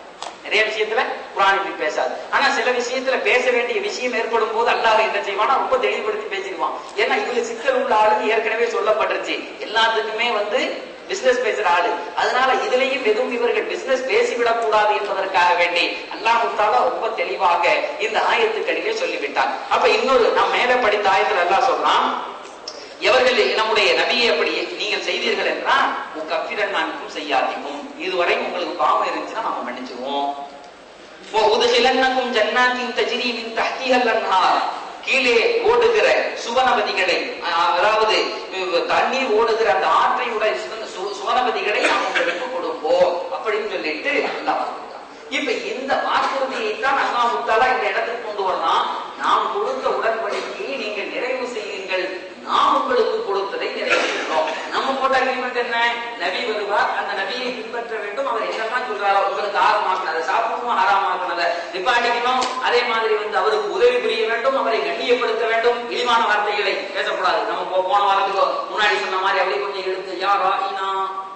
நிறைய விஷயத்துல குரான் இப்படி பேசாது ஆனா சில விஷயத்துல பேச வேண்டிய விஷயம் ஏற்படும் போது அல்லாஹ் என்ன செய்வானா ரொம்ப தெளிவுபடுத்தி பேசிடுவான் ஏன்னா இதுல சிக்கல் உள்ள ஆளுன்னு ஏற்கனவே சொல்லப்பட்டுருச்சு எல்லாத்துக்குமே வந்து பிசினஸ் பேசுற ஆளு அதனால இதுலயும் எதுவும் இவர்கள் பிசினஸ் பேசிவிடக் கூடாது என்பதற்காக வேண்டி அல்லாஹ் தாலா ரொம்ப தெளிவாக இந்த ஆயத்துக்களிலே சொல்லிவிட்டார் அப்ப இன்னொரு நாம் மேல படித்த ஆயத்துல எல்லாம் சொல்றான் எவர்கள் நம்முடைய நபியை அப்படி நீங்கள் செய்தீர்கள் என்றால் கப்பிரன் நான்கும் செய்யாதிக்கும் இதுவரை உங்களுக்கு பாவம் இருந்துச்சுன்னா நம்ம மன்னிச்சிருவோம் உதுகிலன்னக்கும் ஜன்னாத்தின் தஜிரி மின் தஹ்திஹல் அன்ஹார் கீழே ஓடுகிற சுவனபதிகளை அதாவது தண்ணீர் ஓடுகிற அந்த ஆற்றையுடைய சுவனபதிகளை நாம் உங்களுக்கு கொடுப்போம் அப்படின்னு சொல்லிட்டு அல்லாஹ் இப்ப இந்த வாக்குறுதியை தான் அண்ணா முத்தாலா இந்த இடத்துக்கு கொண்டு வரலாம் நாம் கொடுத்த உடன்படிக்கையை நீங்கள் நிறைவு செய்யுங்கள் நாம் உங்களுக்கு கொடுத்ததை நிறைவேற்றோம் நம்ம போட்ட அக்ரிமெண்ட் என்ன நபி வருவார் அந்த நபியை பின்பற்ற வேண்டும் அவர் என்னெல்லாம் சொல்றாரோ உங்களுக்கு ஆரமாக்கினதை சாப்பிடணும் ஆறாமாக்கினதை நிப்பாட்டிக்கணும் அதே மாதிரி வந்து அவருக்கு உதவி புரிய வேண்டும் அவரை கண்ணியப்படுத்த வேண்டும் இழிவான வார்த்தைகளை பேசக்கூடாது நம்ம போன வாரத்துக்கு முன்னாடி சொன்ன மாதிரி அப்படியே கொஞ்சம் எடுத்து யா ராயினா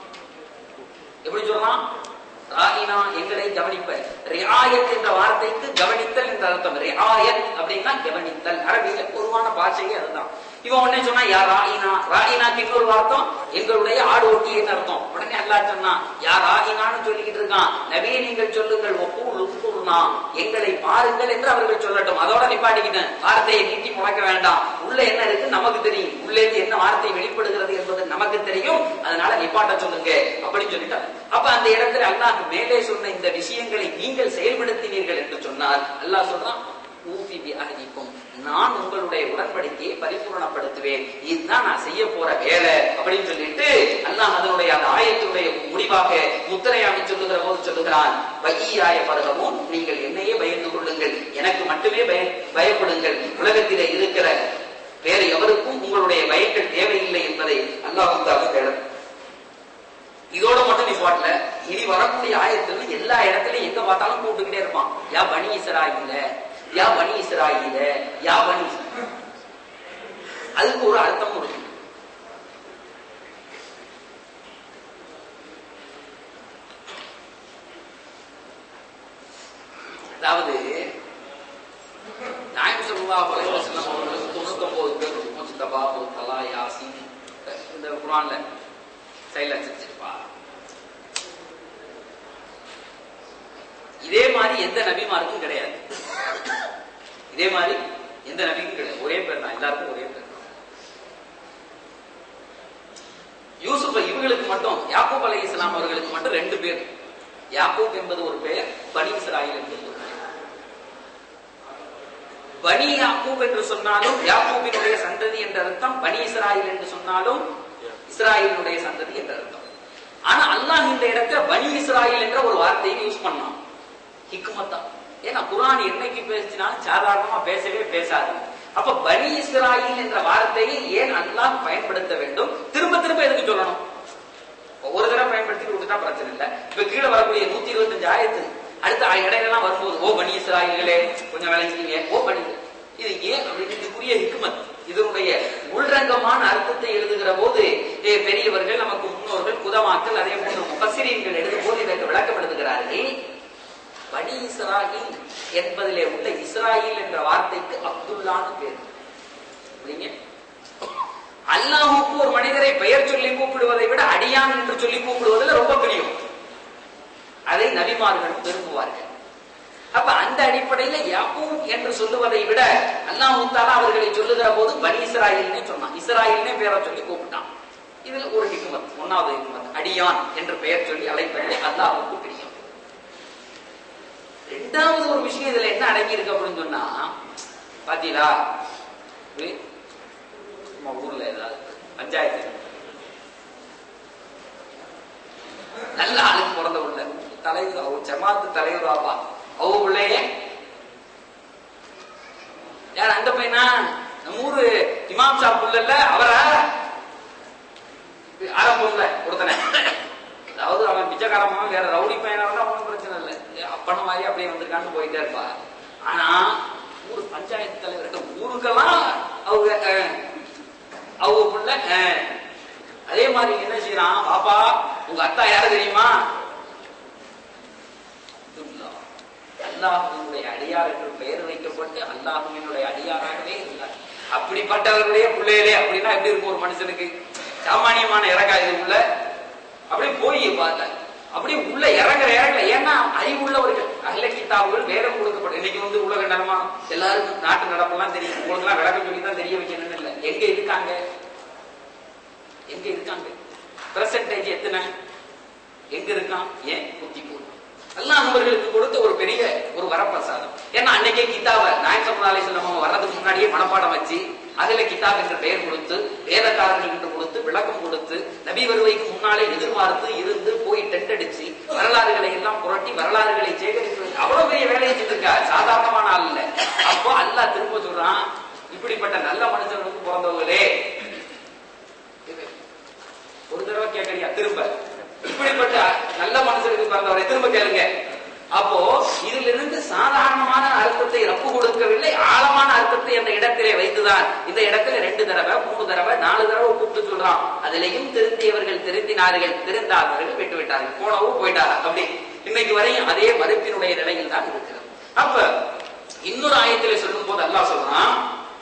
எப்படி சொல்லலாம் ராயினா எங்களை கவனிப்ப ரியாயத் என்ற வார்த்தைக்கு கவனித்தல் என்ற அர்த்தம் ரியாயத் அப்படின்னா கவனித்தல் அரபியில பொதுவான பாஷையே அதுதான் இவன் உடனே சொன்னா யா ராயினா ராயினாக்கு இன்னொரு அர்த்தம் எங்களுடைய ஆடு ஓட்டியன்னு அர்த்தம் உடனே அல்லா சொன்னா யா ராயினான்னு சொல்லிக்கிட்டு இருக்கான் நபியை நீங்கள் சொல்லுங்கள் ஒப்பூர் உப்புர்னா எங்களை பாருங்கள் என்று அவர்கள் சொல்லட்டும் அதோட நிப்பாட்டிக்கிட்டேன் வார்த்தையை நீட்டி முழக்க வேண்டாம் உள்ள என்ன இருக்கு நமக்கு தெரியும் உள்ளே இருந்து என்ன வார்த்தை வெளிப்படுகிறது என்பது நமக்கு தெரியும் அதனால நிப்பாட்ட சொல்லுங்க அப்படின்னு சொல்லிட்டாங்க அப்ப அந்த இடத்துல அல்லாஹ் மேலே சொன்ன இந்த விஷயங்களை நீங்கள் செயல்படுத்தினீர்கள் என்று சொன்னால் அல்லாஹ் சொல்றான் ஊஃபி பி அஹதிக்கும் நான் உங்களுடைய உடன்படிக்கையை பரிபூரணப்படுத்துவேன் இதுதான் நான் செய்ய போற வேலை அப்படின்னு சொல்லிட்டு அல்லாஹ் அதனுடைய அந்த ஆயத்தினுடைய முடிவாக முத்திரையாமி சொல்லுகிற போது சொல்லுகிறான் வையாய பருகமும் நீங்கள் என்னையே பயந்து கொள்ளுங்கள் எனக்கு மட்டுமே பய பயப்படுங்கள் உலகத்திலே இருக்கிற வேற எவருக்கும் உங்களுடைய பயங்கள் தேவையில்லை என்பதை அல்லாஹ் தேடும் இதோட மட்டும் நீ பாட்டல இனி வரக்கூடிய ஆயத்துல எல்லா இடத்துலயும் எங்க பார்த்தாலும் கூப்பிட்டுக்கிட்டே இருப்பான் யா பனி இஸ்ராயில யா பனி இஸ்ராயில யா பனி அதுக்கு ஒரு அர்த்தம் இருக்கு அதாவது நாயம் சொல்லா வலைவசனம் அவர்களுக்கு தொண்ணூத்தி ஒன்பது பேர் முஸ்தபா தலா யாசின் இந்த குரான்ல சைட்ல வச்சிருப்பா இதே மாதிரி எந்த நபிமாருக்கும் கிடையாது இதே மாதிரி எந்த நபிக்கும் கிடையாது ஒரே பேர் தான் எல்லாருக்கும் ஒரே பேர் யூசுப் இவங்களுக்கு மட்டும் யாக்கூப் அலை இஸ்லாம் அவர்களுக்கு மட்டும் ரெண்டு பேர் யாக்கூப் என்பது ஒரு பெயர் பனி இஸ்ராயில் என்பது ஒரு பெயர் பனி யாக்கூப் என்று சொன்னாலும் யாக்கூபினுடைய சந்ததி என்ற அர்த்தம் பனி இஸ்ராயில் என்று சொன்னாலும் இஸ்ராயலினுடைய சந்ததி என்ற அர்த்தம் ஆனா அல்லாஹ் இந்த இடத்துல பனி இஸ்ராயில் என்ற ஒரு வார்த்தையை யூஸ் பண்ணான் ஹிக்குமத்தா ஏன்னா குரான் என்னைக்கு பேசினாலும் சாதாரணமா பேசவே பேசாது அப்ப பனி இஸ்ராயில் என்ற வார்த்தையை ஏன் அல்லாஹ் பயன்படுத்த வேண்டும் திரும்ப திரும்ப எதுக்கு சொல்லணும் ஒரு தடவை பயன்படுத்தி விட்டுட்டா பிரச்சனை இல்லை இப்ப கீழே வரக்கூடிய நூத்தி இருபத்தஞ்சு ஆயிரத்து அடுத்த இடையிலாம் வரும்போது ஓ பனி இஸ்ராயில்களே கொஞ்சம் விளைஞ்சிக்கீங்க ஓ பனி இது ஏன் அப்படின்னு இதுக்குரிய ஹிக்குமத் இதனுடைய உள்ரங்கமான அர்த்தத்தை எழுதுகிற போது பெரியவர்கள் நமக்கு முன்னோர்கள் குதமாக்கள் அதே போன்ற முகசிரியர்கள் எழுதும் போது இதற்கு விளக்கம் எழுதுகிறார்கள் பனி இஸ்ராயில் என்பதிலே உள்ள இஸ்ராயில் என்ற வார்த்தைக்கு அப்துல்லான்னு பேர் அப்படிங்க அல்லாஹுக்கு ஒரு மனிதரை பெயர் சொல்லி கூப்பிடுவதை விட அடியான் என்று சொல்லி கூப்பிடுவதில் ரொம்ப பிரியம் அதை நபிமார்களும் விரும்புவார்கள் அப்ப அந்த அடிப்படையில யாக்கூப் என்று சொல்லுவதை விட அல்லாஹ் தாலா அவர்களை சொல்லுகிற போது பனி இஸ்ராயில்னே சொன்னான் இஸ்ராயில்னே பேரை சொல்லி கூப்பிட்டான் இதுல ஒரு ஹிக்மத் ஒன்னாவது ஹிக்மத் அடியான் என்று பெயர் சொல்லி அழைப்பதிலே அல்லாஹுக்கு பிரியம் ரெண்டாவது ஒரு விஷயம் இதுல என்ன அடங்கி இருக்கு அப்படின்னு சொன்னா பாத்தீங்களா நம்ம ஊர்ல ஏதாவது பஞ்சாயத்து நல்ல ஆளுக்கு பிறந்த உள்ள தலைவர் அவர் ஜமாத்து தலைவர் ஆப்பா அவ உள்ளே யார் அந்த பையனா நம்ம ஊரு இமாம் சாப் இல்ல அவரா ஆரம்பம்ல ஒருத்தனை அதாவது அவன் பிச்சைக்காரமா வேற ரவுடி பையனா இருந்தா ஒன்றும் பிரச்சனை இல்லை அப்பன மாதிரி அப்படியே வந்திருக்கான்னு போயிட்டே இருப்பா ஆனா ஊர் பஞ்சாயத்து தலைவர் ஊருக்கெல்லாம் அவங்க அவங்க புள்ள அதே மாதிரி என்ன செய்யறான் பாப்பா உங்க அத்தா யாரு தெரியுமா அல்லாஹுவினுடைய அடியார் என்று பெயர் வைக்கப்பட்டு அல்லாஹுவினுடைய அடியாராகவே இருந்தார் அப்படிப்பட்டவர்களுடைய பிள்ளைகளே அப்படின்னா எப்படி இருக்கும் ஒரு மனுஷனுக்கு சாமானியமான இறக்கா இது உள்ள அப்படியே போய் பார்த்தேன் அப்படியே உள்ள இறங்குற இறங்கல ஏன்னா அறிவுள்ளவர்கள் அகில கிதாபுகள் வேதம் கொடுக்கப்படும் இன்னைக்கு வந்து உலக நடமா எல்லாருக்கும் நாட்டு நடப்பெல்லாம் தெரியும் உங்களுக்கு எல்லாம் விளக்கம் சொல்லி தான் தெரிய வைக்கணும்னு இல்ல எங்க இருக்காங்க எங்க இருக்காங்க பெர்சன்டேஜ் எத்தனை எங்க இருக்கான் ஏன் குத்தி போடும் அல்லாஹ் அவர்களுக்கு கொடுத்த ஒரு பெரிய ஒரு வரப்பிரசாதம் ஏன்னா அன்னைக்கே கிதாப நாயன் சமுதாயம் நம்ம வர்றதுக்கு முன்னாடியே மனப்பாடம் வச்சு அதுல கிதாப் என்ற பெயர் கொடுத்து வேதக்காரர்கள் என்று கொடுத்து விளக்கம் கொடுத்து நபி வருவைக்கு முன்னாலே எதிர்பார்த்து இருந்து போய் டென்ட் அடிச்சு வரலாறுகளை எல்லாம் புரட்டி வரலாறுகளை சேகரித்து அவ்வளவு பெரிய வேலையை செஞ்சிருக்கா சாதாரணமான ஆள் இல்ல அப்போ அல்லாஹ் திரும்ப சொல்றான் இப்படிப்பட்ட நல்ல மனுஷனுக்கு பிறந்தவங்களே ஒரு தடவை கேட்கறியா திரும்ப இப்படிப்பட்ட நல்ல மனுஷனுக்கு பிறந்தவரை திரும்ப கேளுங்க அப்போ இதிலிருந்து சாதாரணமான அர்த்தத்தை ரப்பு கொடுக்கவில்லை ஆழமான அர்த்தத்தை அந்த இடத்திலே வைத்துதான் இந்த இடத்துல ரெண்டு தடவை மூணு தடவை நாலு தடவை கூப்பிட்டு சொல்றான் அதிலையும் திருந்தியவர்கள் திருந்தினார்கள் திருந்தாதவர்கள் விட்டு விட்டார்கள் போனவும் போயிட்டாங்க அப்படி இன்னைக்கு வரையும் அதே மறுப்பினுடைய நிலையில் தான் இருக்கிறது அப்ப இன்னொரு ஆயத்திலே சொல்லும் போது அல்லாஹ் சொல்றான்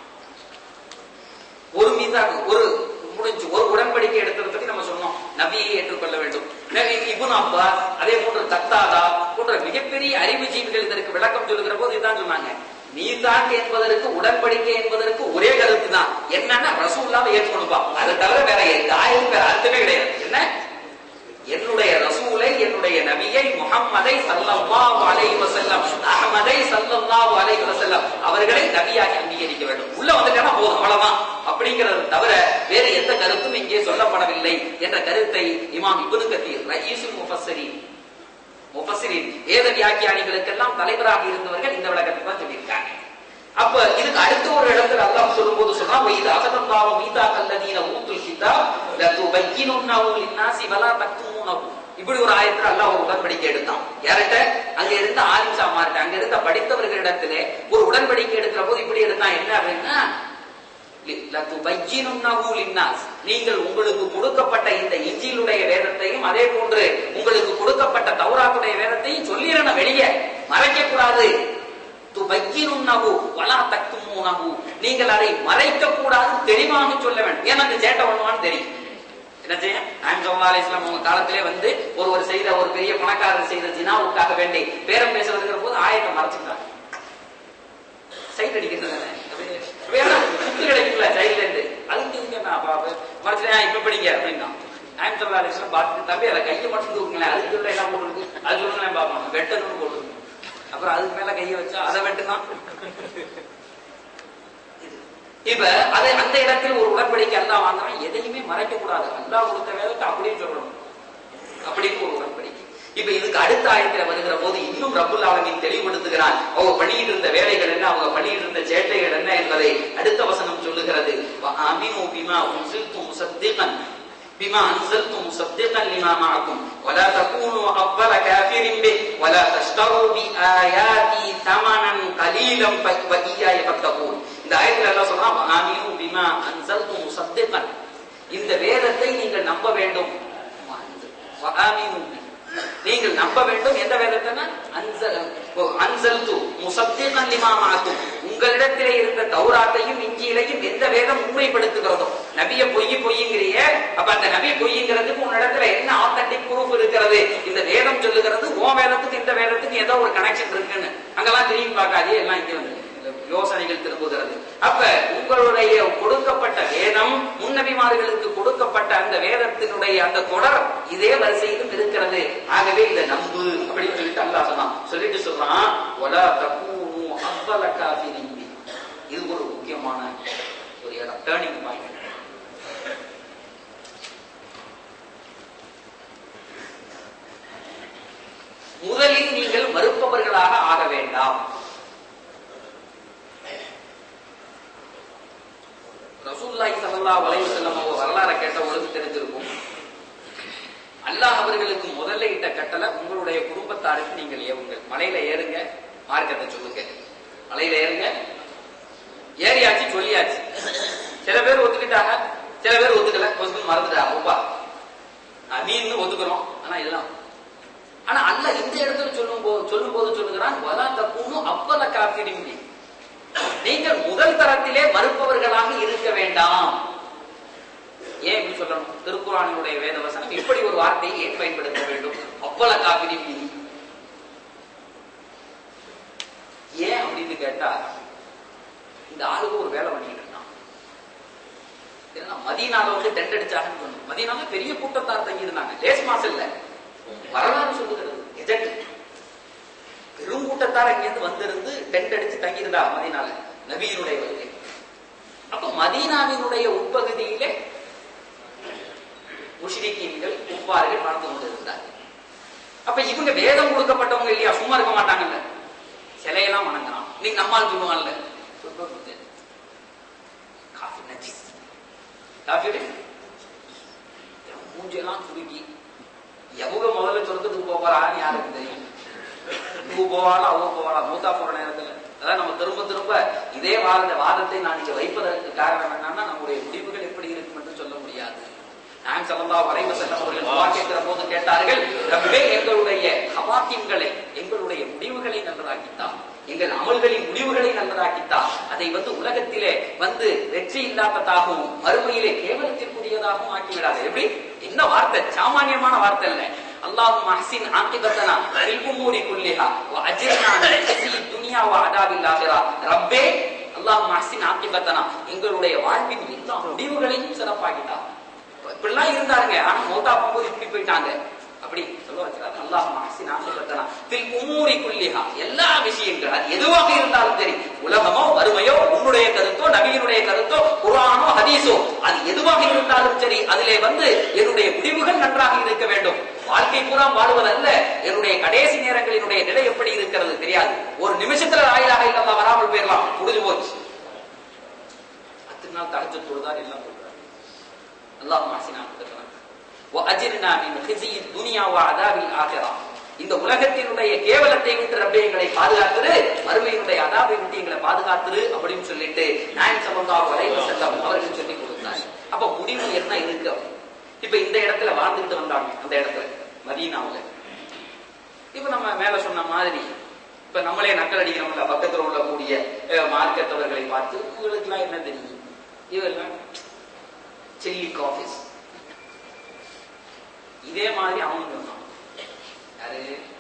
ஒரு மீதா ஒரு முடிஞ்சு ஒரு உடன்படிக்கை எடுத்ததை பத்தி நம்ம சொன்னோம் நபியை ஏற்றுக்கொள்ள வேண்டும் நபி இபுன் அப்பாஸ் அதே போன்று தத்தாதா போன்ற மிகப்பெரிய அறிவுஜீவிகள் இதற்கு விளக்கம் சொல்லுகிற போது இதுதான் சொன்னாங்க நீதாக்கு என்பதற்கு உடன்படிக்கை என்பதற்கு ஒரே கருத்து தான் என்னன்னா ரசூல்லாவை ஏற்றுக்கொள்ளுப்பா அதை தவிர வேற எந்த ஆயிரம் வேற அர்த்தமே கிடையாது என்ன என்னுடைய ரசூலை என்னுடைய நபியை முகம்மதை சல்லல்லாஹு அலைஹி வஸல்லம் அஹ்மதை சல்லல்லாஹு அலைஹி வஸல்லம் அவர்களை நபியாகி அங்கீகரிக்க வேண்டும் உள்ள வந்துட்டா போதும் அவ்வளவுதான் அப்படிங்கறது தவிர வேற எந்த கருத்தும் இங்கே சொல்லப்படவில்லை என்ற கருத்தை இமாம் இப்னு கத்தீர் ரயீசுல் முஃபஸ்ஸிரின் முஃபஸ்ஸிரின் வேத வியாக்கியானிகளுக்கெல்லாம் தலைவராக இருந்தவர்கள் இந்த விளக்கத்தை தான் சொல்லியிருக்காங்க அப்ப இதுக்கு அடுத்த ஒரு இடத்துல அல்லாஹ் சொல்லும்போது சொன்னா இது அகதல்லாஹு மீதா கல்லதீன ஊத்துல் கிதாப் லதுபையினுன்னஹு லின்னாசி வலா தக்துமூனஹு இப்படி ஒரு ஆயத்துல அல்லாஹ் ஒரு உடன்படிக்கை எடுத்தான் யார்கிட்ட அங்க இருந்த ஆலிம் சாமார்ட்ட அங்க இருந்த படித்தவர்களிடத்திலே ஒரு உடன்படிக்கை எடுக்கிற போது இப்படி எடுத்தான் என்ன அப்படின்னா லதுபையினுன்னஹு லின்னாஸ் நீங்கள் உங்களுக்கு கொடுக்கப்பட்ட இந்த இஞ்சிலுடைய வேதத்தையும் அதே போன்று உங்களுக்கு கொடுக்கப்பட்ட தௌராத்துடைய வேதத்தையும் சொல்லிடணும் வெளியே மறைக்க கூடாது துபையினுன்னஹு வலா தக்துமூனஹு நீங்கள் அதை மறைக்க கூடாது தெளிவாக சொல்ல வேண்டும் ஏன்னா அந்த சேட்டை பண்ணுவான்னு தெரியும் என்ன செய்ய நாயம் சல்லா அலிஸ்லாம் உங்க காலத்திலே வந்து ஒருவர் செய்த ஒரு பெரிய பணக்காரர் செய்த ஜினாவுக்காக வேண்டி பேரம் பேசுறதுங்கிற போது ஆயத்தை மறைச்சுட்டாங்க சைட் அடிக்கிறது தானே வேணாம் புத்து கிடைக்கும்ல சைட்ல இருந்து அதுக்கு இதுக்கு நான் பாப்பேன் மறைச்சிட்டேன் இப்ப படிங்க அப்படின்னா நாயம் சல்லா அலிஸ்லாம் பார்த்துட்டு தம்பி அதை கையை மட்டும் தூக்குங்களேன் அதுக்கு உள்ள எல்லாம் போட்டுருக்கு அது சொல்லுங்களேன் பார்ப்பாங்க வெட்டணும்னு போட்டுருக்கு அப்புறம் அதுக்கு மேல கையை வச்சா அதை வெட்டுதான் இப்ப அதை அந்த இடத்தில் ஒரு உடன்படிக்கை அல்லா வாங்குறான் எதையுமே மறைக்க கூடாது அல்லா கொடுத்த வேதத்தை அப்படியே சொல்லணும் அப்படின்னு ஒரு உடன்படிக்கை இப்ப இதுக்கு அடுத்த ஆயத்துல வருகிற போது இன்னும் ரப்புல் ஆலமின் தெளிவுபடுத்துகிறான் அவங்க பண்ணிட்டு இருந்த வேலைகள் என்ன அவங்க பண்ணிட்டு இருந்த சேட்டைகள் என்ன என்பதை அடுத்த வசனம் சொல்லுகிறது அமினு பிமா உன்சில்து முசத்திகன் بما أنزلت مصدقا لما معكم ولا تكونوا أول كافر به ولا تشتروا بآياتي ثمنا قليلا وإياي فاتقون இந்த ஆயத்துல எல்லாம் சொல்றான் ஆமினு பிமா அன்சல்து முசத்திகன் இந்த வேதத்தை நீங்கள் நம்ப வேண்டும் ஆமினு நீங்கள் நம்ப வேண்டும் எந்த வேதத்தை அன்சல்து முசத்திகன் லிமா மாக்கும் உங்களிடத்திலே இருந்த தௌராத்தையும் இஞ்சியிலையும் எந்த வேதம் உண்மைப்படுத்துகிறதோ நபிய பொய் பொய்யுங்கிறிய அப்ப அந்த நபிய பொய்யுங்கிறதுக்கு உன்னிடத்துல என்ன ஆத்தன்டிக் ப்ரூஃப் இருக்கிறது இந்த வேதம் சொல்லுகிறது உன் வேதத்துக்கு இந்த வேதத்துக்கு ஏதோ ஒரு கனெக்ஷன் இருக்குன்னு அங்கெல்லாம் திரும்பி பார்க்காதே எல்லாம் இங்க வந்து யோசனைகள் திரும்புகிறது அப்ப உங்களுடைய கொடுக்கப்பட்ட வேதம் முன்னபிமார்களுக்கு கொடுக்கப்பட்ட அந்த வேதத்தினுடைய அந்த தொடர் இதே வரிசையிலும் இருக்கிறது ஆகவே இதை நம்பு அப்படின்னு சொல்லிட்டு அல்லாஹ் சொன்னான் சொல்லிட்டு சொல்றான் ஒலா தக்கூனு அவ்வல காஃபிரின் இது ஒரு முக்கியமான ஒரு இடம் டேர்னிங் பாயிண்ட் முதலில் நீங்கள் மறுப்பவர்களாக ஆக வேண்டாம் ரசூல்லாய் சல்லா வலைவு செல்லம் அவங்க வரலாறை கேட்ட ஒழுங்கு தெரிஞ்சிருக்கும் அல்லாஹ் அவர்களுக்கு முதல்ல இட்ட கட்டளை உங்களுடைய குடும்பத்தாருக்கு நீங்கள் ஏவுங்கள் மலையில ஏறுங்க மார்க்கத்தை சொல்லுங்க மலையில ஏறுங்க ஏறியாச்சு சொல்லியாச்சு சில பேர் ஒத்துக்கிட்டாங்க சில பேர் ஒத்துக்கல கொஞ்சம் மறந்துட்டாங்க ஒப்பா மீன் ஒத்துக்கிறோம் ஆனா இதெல்லாம் ஆனா அல்லாஹ் இந்த இடத்துல சொல்லும் போது சொல்லும் போது சொல்லுகிறான் வலா தக்கூனும் அப்பல காப்பிடிம்பி நீங்கள் முதல் தரத்திலே மறுப்பவர்களாக இருக்க வேண்டாம் ஏன் இப்படி சொல்லணும் திருக்குறானினுடைய வேத வசனம் இப்படி ஒரு வார்த்தையை ஏன் பயன்படுத்த வேண்டும் அப்பல காப்பிடிம்பி ஏன் அப்படின்னு கேட்டா இந்த ஆளுக்கு ஒரு வேலை பண்ணிட்டு இருந்தான் ஏன்னா மதீனால வந்து டென்ட் அடிச்சாங்கன்னு சொன்னோம் மதீனால பெரிய கூட்டத்தார் தங்கி இருந்தாங்க லேஸ் மாசம் இல்ல வரலாறு சொல்லுகிறது எஜெக்ட் பெரும் கூட்டத்தார் அங்கிருந்து வந்திருந்து டென்ட் அடிச்சு தங்கியிருந்தா மதீனால நபியினுடைய வருகை அப்ப மதீனாவினுடைய உட்பகுதியிலே முஷ்ரிக்கீன்கள் குப்பார்கள் வாழ்ந்து கொண்டிருந்தார் அப்ப இவங்க வேதம் கொடுக்கப்பட்டவங்க இல்லையா சும்மா இருக்க மாட்டாங்கல்ல சிலையெல்லாம் வணங்குறான் நீங்க நம்மால் சொல்லுவான்ல காஃபி நஜிஸ் காஃபி மூஞ்செல்லாம் சுருக்கி எவங்க முதல்ல சொர்க்கத்துக்கு போறான்னு யாருக்கு தெரியும் இவங்க போவாளா அவங்க போவாளா மூத்தா போற நேரத்துல அதான் நம்ம திரும்ப திரும்ப இதே வாத வாதத்தை நான் இங்க வைப்பதற்கு காரணம் என்னன்னா நம்முடைய முடிவுகள் எப்படி இருக்கும் என்று சொல்ல முடியாது நான் சொல்லந்தா வரைவு செல்லம் அவர்கள் துவா கேட்கிற போது கேட்டார்கள் ரப்பே எங்களுடைய ஹவாத்தியங்களை எங்களுடைய முடிவுகளை நல்லதாக்கித்தா எங்கள் அமல்களின் முடிவுகளை நல்லதாக்கித்தா அதை வந்து உலகத்திலே வந்து வெற்றி இல்லாததாகவும் மறுமையிலே கேவலத்திற்குரியதாகவும் ஆக்கிவிடாது எப்படி என்ன வார்த்தை சாமானியமான வார்த்தை இல்ல அல்லாஹும் அஹ்சின் ஆக்கிபத்தனா ஃபில் உமூரி குல்லிஹா வ அஜிர்னா மின் ஹிஸி துன்யா வ அதாபில் ஆகிரா ரப்பே அல்லாஹும் அஹ்சின் ஆக்கிபத்தனா எங்களுடைய வாழ்வின் எல்லா முடிவுகளையும் சிறப்பாக்கிட்டா இப்படிலாம் இருந்தாருங்க ஆனா மௌத்தா போகும்போது இப்படி போயிட்டாங்க அப்படி சொல்ல வச்சாரு அல்லாஹ் மஹசின் ஆசிபத்தனா தில் உமூரி குல்லிஹா எல்லா விஷயங்கள் அது எதுவாக இருந்தாலும் சரி உலகமோ வறுமையோ உன்னுடைய கருத்தோ நபியினுடைய கருத்தோ குரானோ ஹதீஸோ அது எதுவாக இருந்தாலும் சரி அதிலே வந்து என்னுடைய முடிவுகள் நன்றாக இருக்க வேண்டும் வாழ்க்கை பூரா வாழ்வதல்ல என்னுடைய கடைசி நேரங்களினுடைய நிலை எப்படி இருக்கிறது தெரியாது ஒரு நிமிஷத்துல ஆயிலாக இல்லாம வராமல் போயிடலாம் முடிஞ்சு போச்சு பத்து நாள் தகச்சு தொழுதார் எல்லாம் சொல்றாரு அல்லாஹ் மாசினா وأجرنا من خزي الدنيا وعذاب الآخرة இந்த உலகத்தினுடைய கேவலத்தை விட்டு ரப்பே எங்களை பாதுகாத்துரு மறுமையினுடைய அதாபை விட்டு எங்களை பாதுகாத்துரு அப்படின்னு சொல்லிட்டு நாயம் சம்பந்தா வரைவு செல்லம் அவர்கள் சொல்லி கொடுத்தாங்க அப்ப முடிவு என்ன இருக்கு இப்ப இந்த இடத்துல வாழ்ந்துட்டு வந்தாங்க அந்த இடத்துல மதீனாவுல இப்ப நம்ம மேல சொன்ன மாதிரி இப்ப நம்மளே நக்கல் அடிக்கிறோம்ல பக்கத்துல உள்ள கூடிய மார்க்கத்தவர்களை பார்த்து உங்களுக்கு எல்லாம் என்ன தெரியும் இவெல்லாம் சில்லி காஃபிஸ் இதே மாதிரி அவன் சொன்னான் யாரு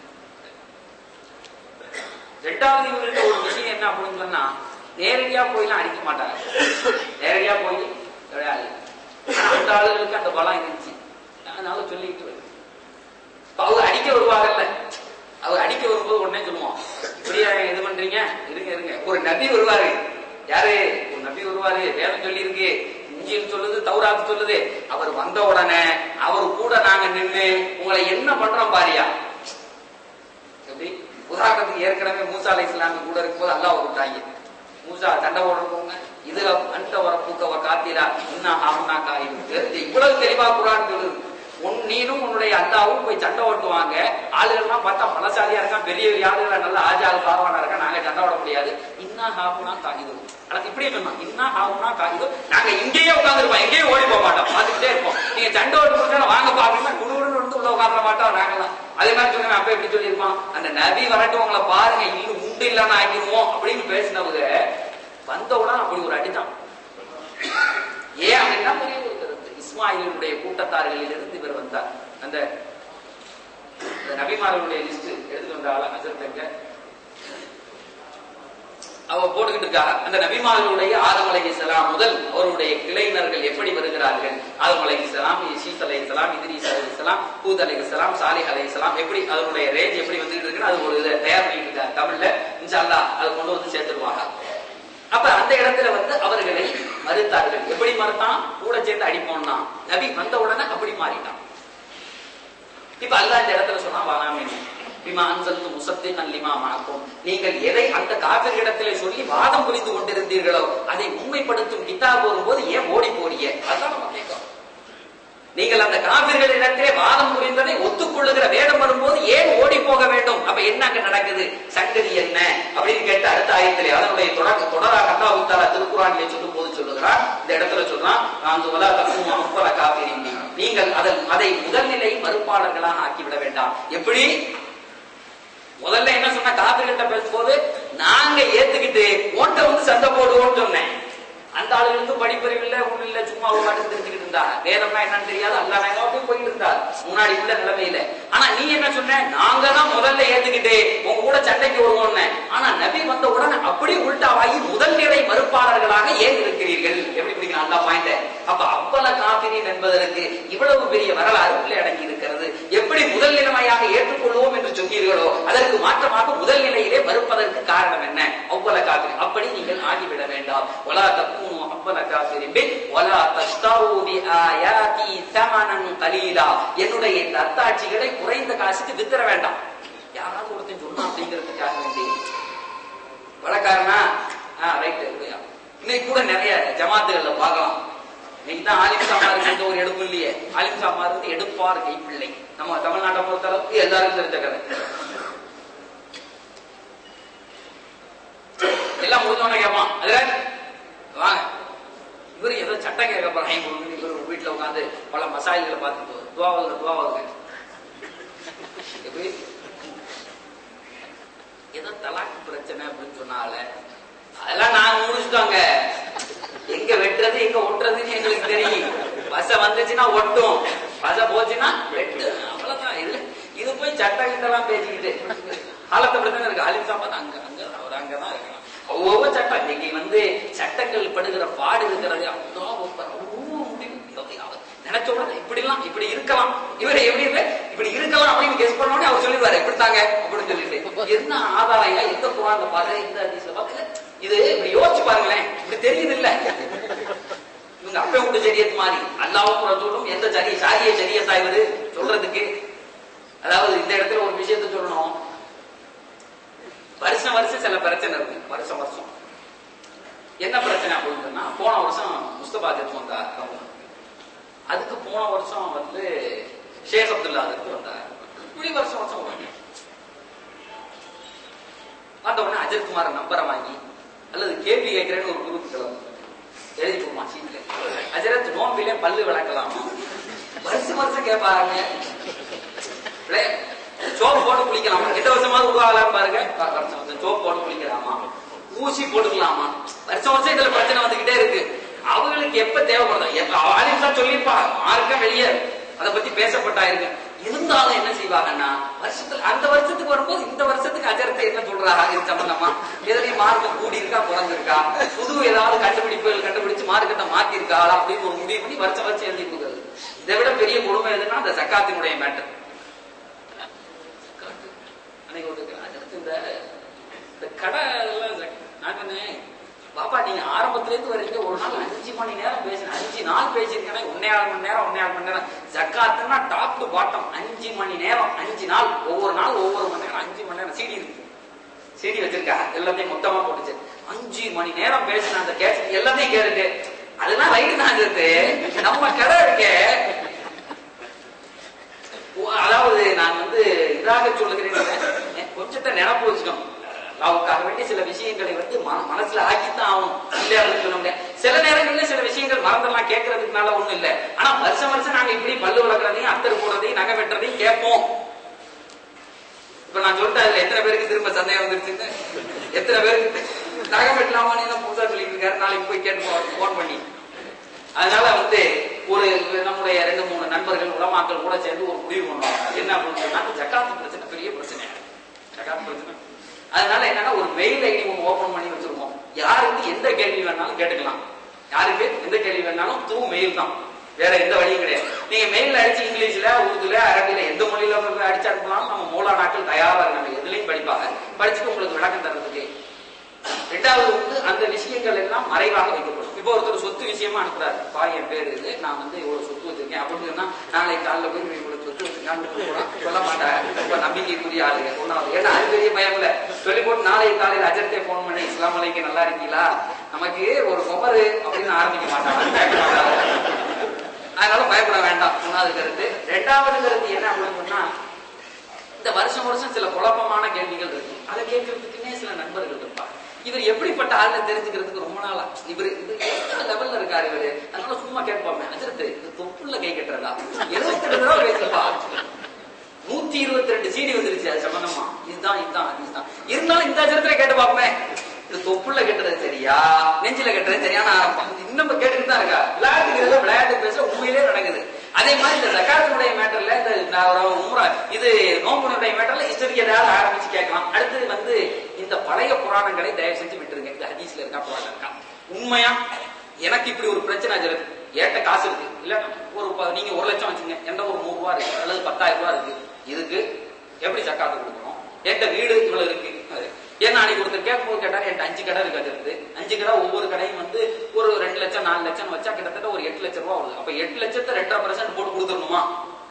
ரெண்டாவது இவர்கிட்ட ஒரு விஷயம் என்ன அப்படின்னு சொன்னா நேரடியா போயெல்லாம் அடிக்க மாட்டாங்க நேரடியா போய் கிடையாது அந்த ஆளுகளுக்கு அந்த பலம் இருந்துச்சு அதனால சொல்லிட்டு அவங்க அடிக்க வருவாங்கல்ல அவர் அடிக்க வரும்போது உடனே சொல்லுவோம் இப்படியா இது பண்றீங்க இருங்க இருங்க ஒரு நபி வருவாரு யாரு ஒரு நபி வருவாரு வேதம் சொல்லி இருக்கு இஞ்சின்னு சொல்லுது தௌராத்து சொல்லுது அவர் வந்த உடனே அவர் கூட நாங்க நின்று உங்களை என்ன பண்றோம் பாரியா எப்படி உதாரணத்துக்கு ஏற்கனவே மூசா அலை இஸ்லாமி கூட இருக்கும்போது அல்லாஹ் விட்டாங்க மூசா சண்டை ஓடுறவங்க இதுல அண்ட வர பூக்கவ காத்திரா இன்னும் ஆகுனா காயும் இவ்வளவு தெளிவா குரான் சொல்லுது உன் நீனும் உன்னுடைய அல்லாவும் போய் சண்டை ஓட்டுவாங்க ஆளுகள்லாம் பார்த்தா பலசாலியா இருக்கான் பெரிய பெரிய ஆளுகள நல்ல ஆஜால் பாவானா இருக்கா நாங்க சண்டை ஓட முடியாது இன்னா ஹாவுனா காகிதம் அது இப்படியே சொன்னா இன்னா ஹாவுனா காகிதம் நாங்க இங்கேயே உட்காந்துருப்போம் எங்கேயும் ஓடி போக மாட்டோம் பார்த்துக்கிட்டே இருப்போம் நீங்க சண்டை ஓட்டு முடிஞ்சா வாங்கப்பா அப்படின்னா குடுகுடுன்னு வந்து உள்ள உட்காந்துட மாட்டோம் நாங்களாம் அதே மாதிரி சொன்ன அப்ப எப்படி சொல்லியிருப்பான் அந்த நபி வரட்டும் உங்களை பாருங்க இன்னும் உண்டு இல்லைன்னு ஆக்கிடுவோம் அப்படின்னு பேசினவங்க வந்தவுடன் அப்படி ஒரு அடிதான் ஏன் அப்படின்னா பெரிய ஒரு கருத்து இஸ்மாயிலுடைய கூட்டத்தார்களிலிருந்து இவர் வந்தார் அந்த நபிமார்களுடைய லிஸ்ட் எடுத்து வந்த ஆள அசர்த்தங்க அவ போட்டுக்கிட்டு இருக்கா அந்த நபிமார்களுடைய ஆதம் அலைஹிஸ்ஸலாம் முதல் அவருடைய கிளையினர்கள் எப்படி வருகிறார்கள் ஆதம் அலைஹிஸ்ஸலாம் ஷீஸ் அலைஹிஸ்ஸலாம் இத்ரீஸ் அலைஹிஸ்ஸலாம் ஹூத் அலைஹிஸ்ஸலாம் சாலிஹ் அலைஹிஸ்ஸலாம் எப்படி அதனுடைய ரேஞ்ச் எப்படி வந்துட்டு இருக்குன்னு அது ஒரு இதை தயார் பண்ணிட்டு இருக்காங்க தமிழ்ல இன்ஷால்லா அதை கொண்டு வந்து சேர்த்துருவாங்க அப்ப அந்த இடத்துல வந்து அவர்களை மறுத்தார்கள் எப்படி மறுத்தான் கூட சேர்ந்து அடிப்போம்னா நபி வந்த உடனே அப்படி மாறிட்டான் இப்ப அல்லாஹ் இந்த இடத்துல சொன்னா வானாமே பிமா அன்சல்து முசத்தின் லிமா மாக்கும் நீங்கள் எதை அந்த காவிரி இடத்திலே சொல்லி வாதம் புரிந்து கொண்டிருந்தீர்களோ அதை உண்மைப்படுத்தும் கிதாப் வரும்போது ஏன் ஓடி போறீங்க அதான் நம்ம கேட்கிறோம் நீங்கள் அந்த காவிர்கள் இடத்திலே வாதம் புரிந்ததை ஒத்துக்கொள்ளுகிற வேடம் வரும்போது ஏன் ஓடி போக வேண்டும் அப்ப என்ன அங்க நடக்குது சங்கதி என்ன அப்படின்னு கேட்டு அடுத்த ஆயத்திலே அதனுடைய தொடக்க தொடராக அல்லாஹ் தாலா திருக்குறானிலே சொல்லும் போது சொல்லுகிறான் இந்த இடத்துல சொல்றான் நான் வலா தக்கும் அம்பல காப்பிரிந்தி நீங்கள் அதன் அதை முதல்நிலை மறுப்பாளர்களாக ஆக்கிவிட வேண்டாம் எப்படி முதல்ல என்ன சொன்ன காபிர்கிட்ட பேசும்போது நாங்க ஏத்துக்கிட்டு உன்ட்ட வந்து சண்டை போடுவோம்னு சொன்னேன் அந்த ஆளுகளுக்கு படிப்பறிவு இல்ல ஒண்ணு இல்ல சும்மா ஒரு பாட்டு தெரிஞ்சுக்கிட்டு இருந்தா வேதம்னா என்னன்னு தெரியாது அல்லா நாங்க அப்படியே போயிட்டு இருந்தா முன்னாடி உள்ள நிலைமையில ஆனா நீ என்ன சொன்ன நாங்க தான் முதல்ல ஏத்துக்கிட்டு உங்க கூட சண்டைக்கு வருவோம்னு ஆனா நபி வந்த உடனே அப்படியே உள்டாவாகி முதல் நிலை மறுப்பாளர்களாக ஏன் இருக்கிறீர்கள் எப்படி பிடிக்கலாம் அல்லா பாயிண்ட் அப்ப அவ்வள காபிரின் என்பதற்கு இவ்வளவு பெரிய வரலாறு உள்ளே அடங்கி இருக்கிறது எப்படி முதல் நிலைமையாக ஏற்றுக்கொள்வோம் என்று சொன்னீர்களோ அதற்கு மாற்றமாக முதல் நிலையிலே மறுப்பதற்கு காரணம் என்ன அவ்வள காபிரி அப்படி நீங்கள் ஆகிவிட வேண்டாம் ஒலா தக்கூனு அவ்வள காபிரின் பின் ஒலா தஸ்தாவு பி ஆயாதி தமனன் கலீலா என்னுடைய இந்த அத்தாட்சிகளை குறைந்த காசுக்கு வித்தர வேண்டாம் யாராவது ஒருத்தன் சொன்னா அப்படிங்கிறதுக்காக வேண்டி வழக்காரனா ரைட் இன்னைக்கு கூட நிறைய ஜமாத்துகள்ல பார்க்கலாம் இன்னைக்கு தான் ஆலிம் சாமாருக்கு எந்த ஒரு எடுப்பும் இல்லையே ஆலிம் சாமார் வந்து எடுப்பார் கைப்பிள்ளை நம்ம தமிழ்நாட்டை பொறுத்த அளவுக்கு எல்லாருக்கும் தெரிஞ்ச கதை எல்லாம் முடிஞ்சவன கேட்பான் அதுல வாங்க இவரு ஏதோ சட்டம் கேட்க போறாங்க இவர் வீட்டுல உட்காந்து பல மசாயிகளை பார்த்துட்டு துவாவாங்க துவாவாங்க எப்படி ஏதோ தலாக்கு பிரச்சனை அப்படின்னு சொன்னால அதெல்லாம் நாங்க முடிச்சுட்டோங்க எங்க வெட்டுறது எங்க ஒட்டுறதுன்னு எங்களுக்கு தெரியும் பச வந்துச்சுன்னா ஒட்டும் பச போச்சுன்னா வெட்டு அவ்வளவுதான் இது இது போய் சட்டம் இதெல்லாம் பேசிக்கிட்டு காலத்தை அப்படித்தானே இருக்கு ஆலிம் சாப்பாடு அங்க அங்க அவர் அங்கதான் இருக்கலாம் ஒவ்வொரு சட்டம் இன்னைக்கு வந்து சட்டங்கள் படுகிற பாடு இருக்கிறது அவ்வளோ முடிவு நினைச்ச உடனே இப்படி எல்லாம் இப்படி இருக்கலாம் இவர் எப்படி இல்லை இப்படி இருக்கலாம் அப்படின்னு கெஸ் பண்ணோடனே அவர் சொல்லிடுவாரு இப்படித்தாங்க அப்படின்னு சொல்லிட்டு என்ன ஆதாரம் எந்த குரான்ல பாரு எந்த அதிசல பாரு இது இப்படி யோசிச்சு பாருங்களேன் இப்படி தெரியுது இல்ல இவங்க அப்பே விட்டு சரியத் மாதிரி அல்லாவும் ரசூலும் எந்த சரி சாரிய சரியத்தா இவரு சொல்றதுக்கு அதாவது இந்த இடத்துல ஒரு விஷயத்த சொல்லணும் வருஷம் வருஷம் சில பிரச்சனை இருக்கு வருஷம் வருஷம் என்ன பிரச்சனை அப்படின்னு சொன்னா போன வருஷம் முஸ்தபா ஜெத் வந்தார் அதுக்கு போன வருஷம் வந்து ஷேக் அப்துல்லா அதுக்கு வந்தார் இப்படி வருஷம் வருஷம் வரும் வந்த உடனே அஜித் குமார் நம்பரை வாங்கி அல்லது கேள்வி கேட்கிறேன்னு ஒரு குரூப் கிளம்பு எழுதி போமா சீட்ல அஜரத் நோம்பிலே பல்லு விளக்கலாம் வருஷம் வருஷம் கேட்பாங்க சோப்பு போட்டு குளிக்கலாமா எந்த வருஷமாவது உருவாகலாம் பாருங்க வருஷம் வருஷம் சோப்பு போட்டு குளிக்கலாமா ஊசி போட்டுக்கலாமா வருஷம் வருஷம் இதுல பிரச்சனை வந்துகிட்டே இருக்கு அவங்களுக்கு எப்ப தேவைப்படுதோ ஆலிம் தான் சொல்லியிருப்பாங்க மார்க்கம் வெளியே அதை பத்தி பேசப்பட்டா இருக்கு இருந்தாலும் என்ன செய்வாங்கன்னா வருஷத்துல அந்த வருஷத்துக்கு வரும்போது இந்த வருஷத்துக்கு அஜரத்தை என்ன சொல்றாரா இது சம்பந்தமா எதுலயும் மார்க்கம் கூடி இருக்கா குறைஞ்சிருக்கா புது ஏதாவது கண்டுபிடிப்புகள் கண்டுபிடிச்சு மார்க்கத்தை மாத்தி இருக்காளா அப்படின்னு ஒரு முடிவு பண்ணி வருஷம் வருஷம் எழுதி கொடுக்குறது இதை விட பெரிய கொடுமை எதுன்னா அந்த சக்காத்தினுடைய மேட்டர் அன்னைக்கு ஒரு அஜரத்து இந்த இந்த கடை எல்லாம் நான் சொன்னேன் பாப்பா நீங்க ஆரம்பத்துல இருந்து வரீங்க ஒரு நாள் அஞ்சு மணி நேரம் பேசினேன் அஞ்சு நாள் பேசியிருக்கேன் ஒன்னே ஆறு மணி நேரம் ஒன்னே ஆறு மணி நேரம் ஜக்காத்துன்னா டாப் டு பாட்டம் அஞ்சு மணி நேரம் அஞ்சு நாள் ஒவ்வொரு நாள் ஒவ்வொரு மணி நேரம் அஞ்சு மணி நேரம் சீடி இருக்கு சீடி வச்சிருக்கா எல்லாத்தையும் மொத்தமா போட்டுச்சு அஞ்சு மணி நேரம் பேசின அந்த கேஸ் எல்லாத்தையும் கேட்டுட்டு அதெல்லாம் ரைட்டு தான் இருக்கு நம்ம கடை இருக்கே அதாவது நான் வந்து இதாக சொல்லுகிறேன் கொஞ்சத்தை நினப்பு வச்சுக்கணும் அல்லாவுக்காக வேண்டி சில விஷயங்களை வந்து மனசுல ஆக்கித்தான் ஆகணும் இல்ல அப்படின்னு சொல்ல முடியாது சில நேரங்கள்ல சில விஷயங்கள் மறந்தெல்லாம் கேட்கறதுக்குனால ஒண்ணும் இல்ல ஆனா வருஷம் வருஷம் நாங்க இப்படி பல்லு வளர்க்கறதையும் அத்தர் போடுறதையும் நகை வெட்டுறதையும் கேட்போம் இப்ப நான் சொல்லிட்டேன் அதுல எத்தனை பேருக்கு திரும்ப சந்தேகம் வந்துருச்சுன்னு எத்தனை பேருக்கு நகை வெட்டலாமான்னு புதுசா சொல்லிட்டு இருக்காரு நாளைக்கு போய் கேட்டு போன் பண்ணி அதனால வந்து ஒரு நம்முடைய ரெண்டு மூணு நண்பர்கள் உலமாக்கள் கூட சேர்ந்து ஒரு முடிவு பண்ணுவாங்க என்ன அப்படின்னு சொன்னா ஜக்காத்து பிரச்சனை பெரிய பிரச்சனை ஜக்காத்து பிரச்சனை அதனால என்னன்னா ஒரு மெயில் ஐடி ஒன்று ஓபன் பண்ணி வச்சிருக்கோம் யாருக்கு எந்த கேள்வி வேணாலும் கேட்டுக்கலாம் யாருக்கு எந்த கேள்வி வேணாலும் த்ரூ மெயில் தான் வேற எந்த வழியும் கிடையாது நீங்க மெயில் அடிச்சு இங்கிலீஷ்ல உருதுல அரபில எந்த மொழியில அடிச்சு அனுப்பலாம் நம்ம மூலானாக்கள் தயாரா இருக்காங்க எதுலையும் படிப்பாங்க படிச்சுட்டு உங்களுக்கு விளக்கம் தர்றதுக்கு ரெண்டாவது வந்து அந்த விஷயங்கள் எல்லாம் மறைவாக வைக்கப்படும் இப்போ ஒருத்தர் சொத்து விஷயமா அனுப்புறாரு பா என் பேர் இது நான் வந்து இவ்வளவு சொத்து வச்சிருக்கேன் அப்படின்னு சொன்னா நாளைக்கு காலைல போய் இவ்வளவு சொத்து வச்சிருக்கான்னு சொல்ல மாட்டேன் ரொம்ப நம்பிக்கைக்குரிய ஆளுங்க ஒன்னாவது ஏன்னா அது பெரிய பயம் இல்ல சொல்லி போட்டு நாளைக்கு காலையில அஜர்த்தே போன் பண்ணி இஸ்லாம் அலைக்கு நல்லா இருக்கீங்களா நமக்கு ஒரு குமரு அப்படின்னு ஆரம்பிக்க மாட்டாங்க அதனால பயப்பட வேண்டாம் ஒன்னாவது கருத்து ரெண்டாவது கருத்து என்ன அப்படின்னு சொன்னா இந்த வருஷம் வருஷம் சில குழப்பமான கேள்விகள் இருக்கு அதை கேட்கறதுக்குன்னே சில நண்பர்கள் இருப்பாங்க இவர் எப்படிப்பட்ட ஆளு தெரிஞ்சுக்கிறதுக்கு ரொம்ப நாளா இவர் இது எந்த லெவல்ல இருக்காரு இவரு அதனால சும்மா கேட்பாமே அஜரத்து இது தொப்புள்ள கை கட்டுறதா இருபத்தி ரெண்டு தடவை பேசிருப்பா நூத்தி இருபத்தி ரெண்டு சீடி வந்துருச்சு அது சம்பந்தமா இதுதான் இதுதான் இதுதான் இருந்தாலும் இந்த அஜரத்துல கேட்டு பார்ப்போமே இது தொப்புள்ள கட்டுறது சரியா நெஞ்சில கட்டுறது சரியான ஆரம்பம் இன்னும் கேட்டுட்டு தான் இருக்கா விளையாட்டுங்கிறத விளையாட்டு பேச உண்மையிலே நடக்குது அதே மாதிரி இந்த ஜக்காத்தினுடைய மேட்டர்ல இந்த நான் ஒரு உம்ரா இது நோம்புனுடைய மேட்டர்ல ஹிஸ்டரி ஏதாவது ஆரம்பிச்சு கேட்கலாம் அடுத்தது வந்து இந்த பழைய புராணங்களை தயவு செஞ்சு விட்டுருங்க இந்த ஹதீஸ்ல இருக்கா புராணம் இருக்கா உண்மையா எனக்கு இப்படி ஒரு பிரச்சனை ஆகிறது ஏட்ட காசு இருக்கு இல்ல ஒரு ப- நீங்க ஒரு லட்சம் வச்சுங்க என்கிட்ட ஒரு நூறு ரூபா இருக்கு அல்லது பத்தாயிரம் ரூபாய் இருக்கு இதுக்கு எப்படி சக்காத்து கொடுக்கணும் என்கிட்ட வீடு இவ்வளவு இருக்கு அது. ஏன்னா அன்னைக்கு ஒருத்தர் கேட்கும்போது கேட்டாரு என்கிட்ட அஞ்சு கடை இருக்கு அது இருக்கு அஞ்சு கடை ஒவ்வொரு கடையும் வந்து ஒரு ரெண்டு லட்சம் நாலு லட்சம் வச்சா கிட்டத்தட்ட ஒரு எட்டு லட்சம் ரூபா வருது அப்ப எட்டு லட்சத்தை ரெண்டரை பர்சன்ட் போட்டு கொடுத்துடணுமா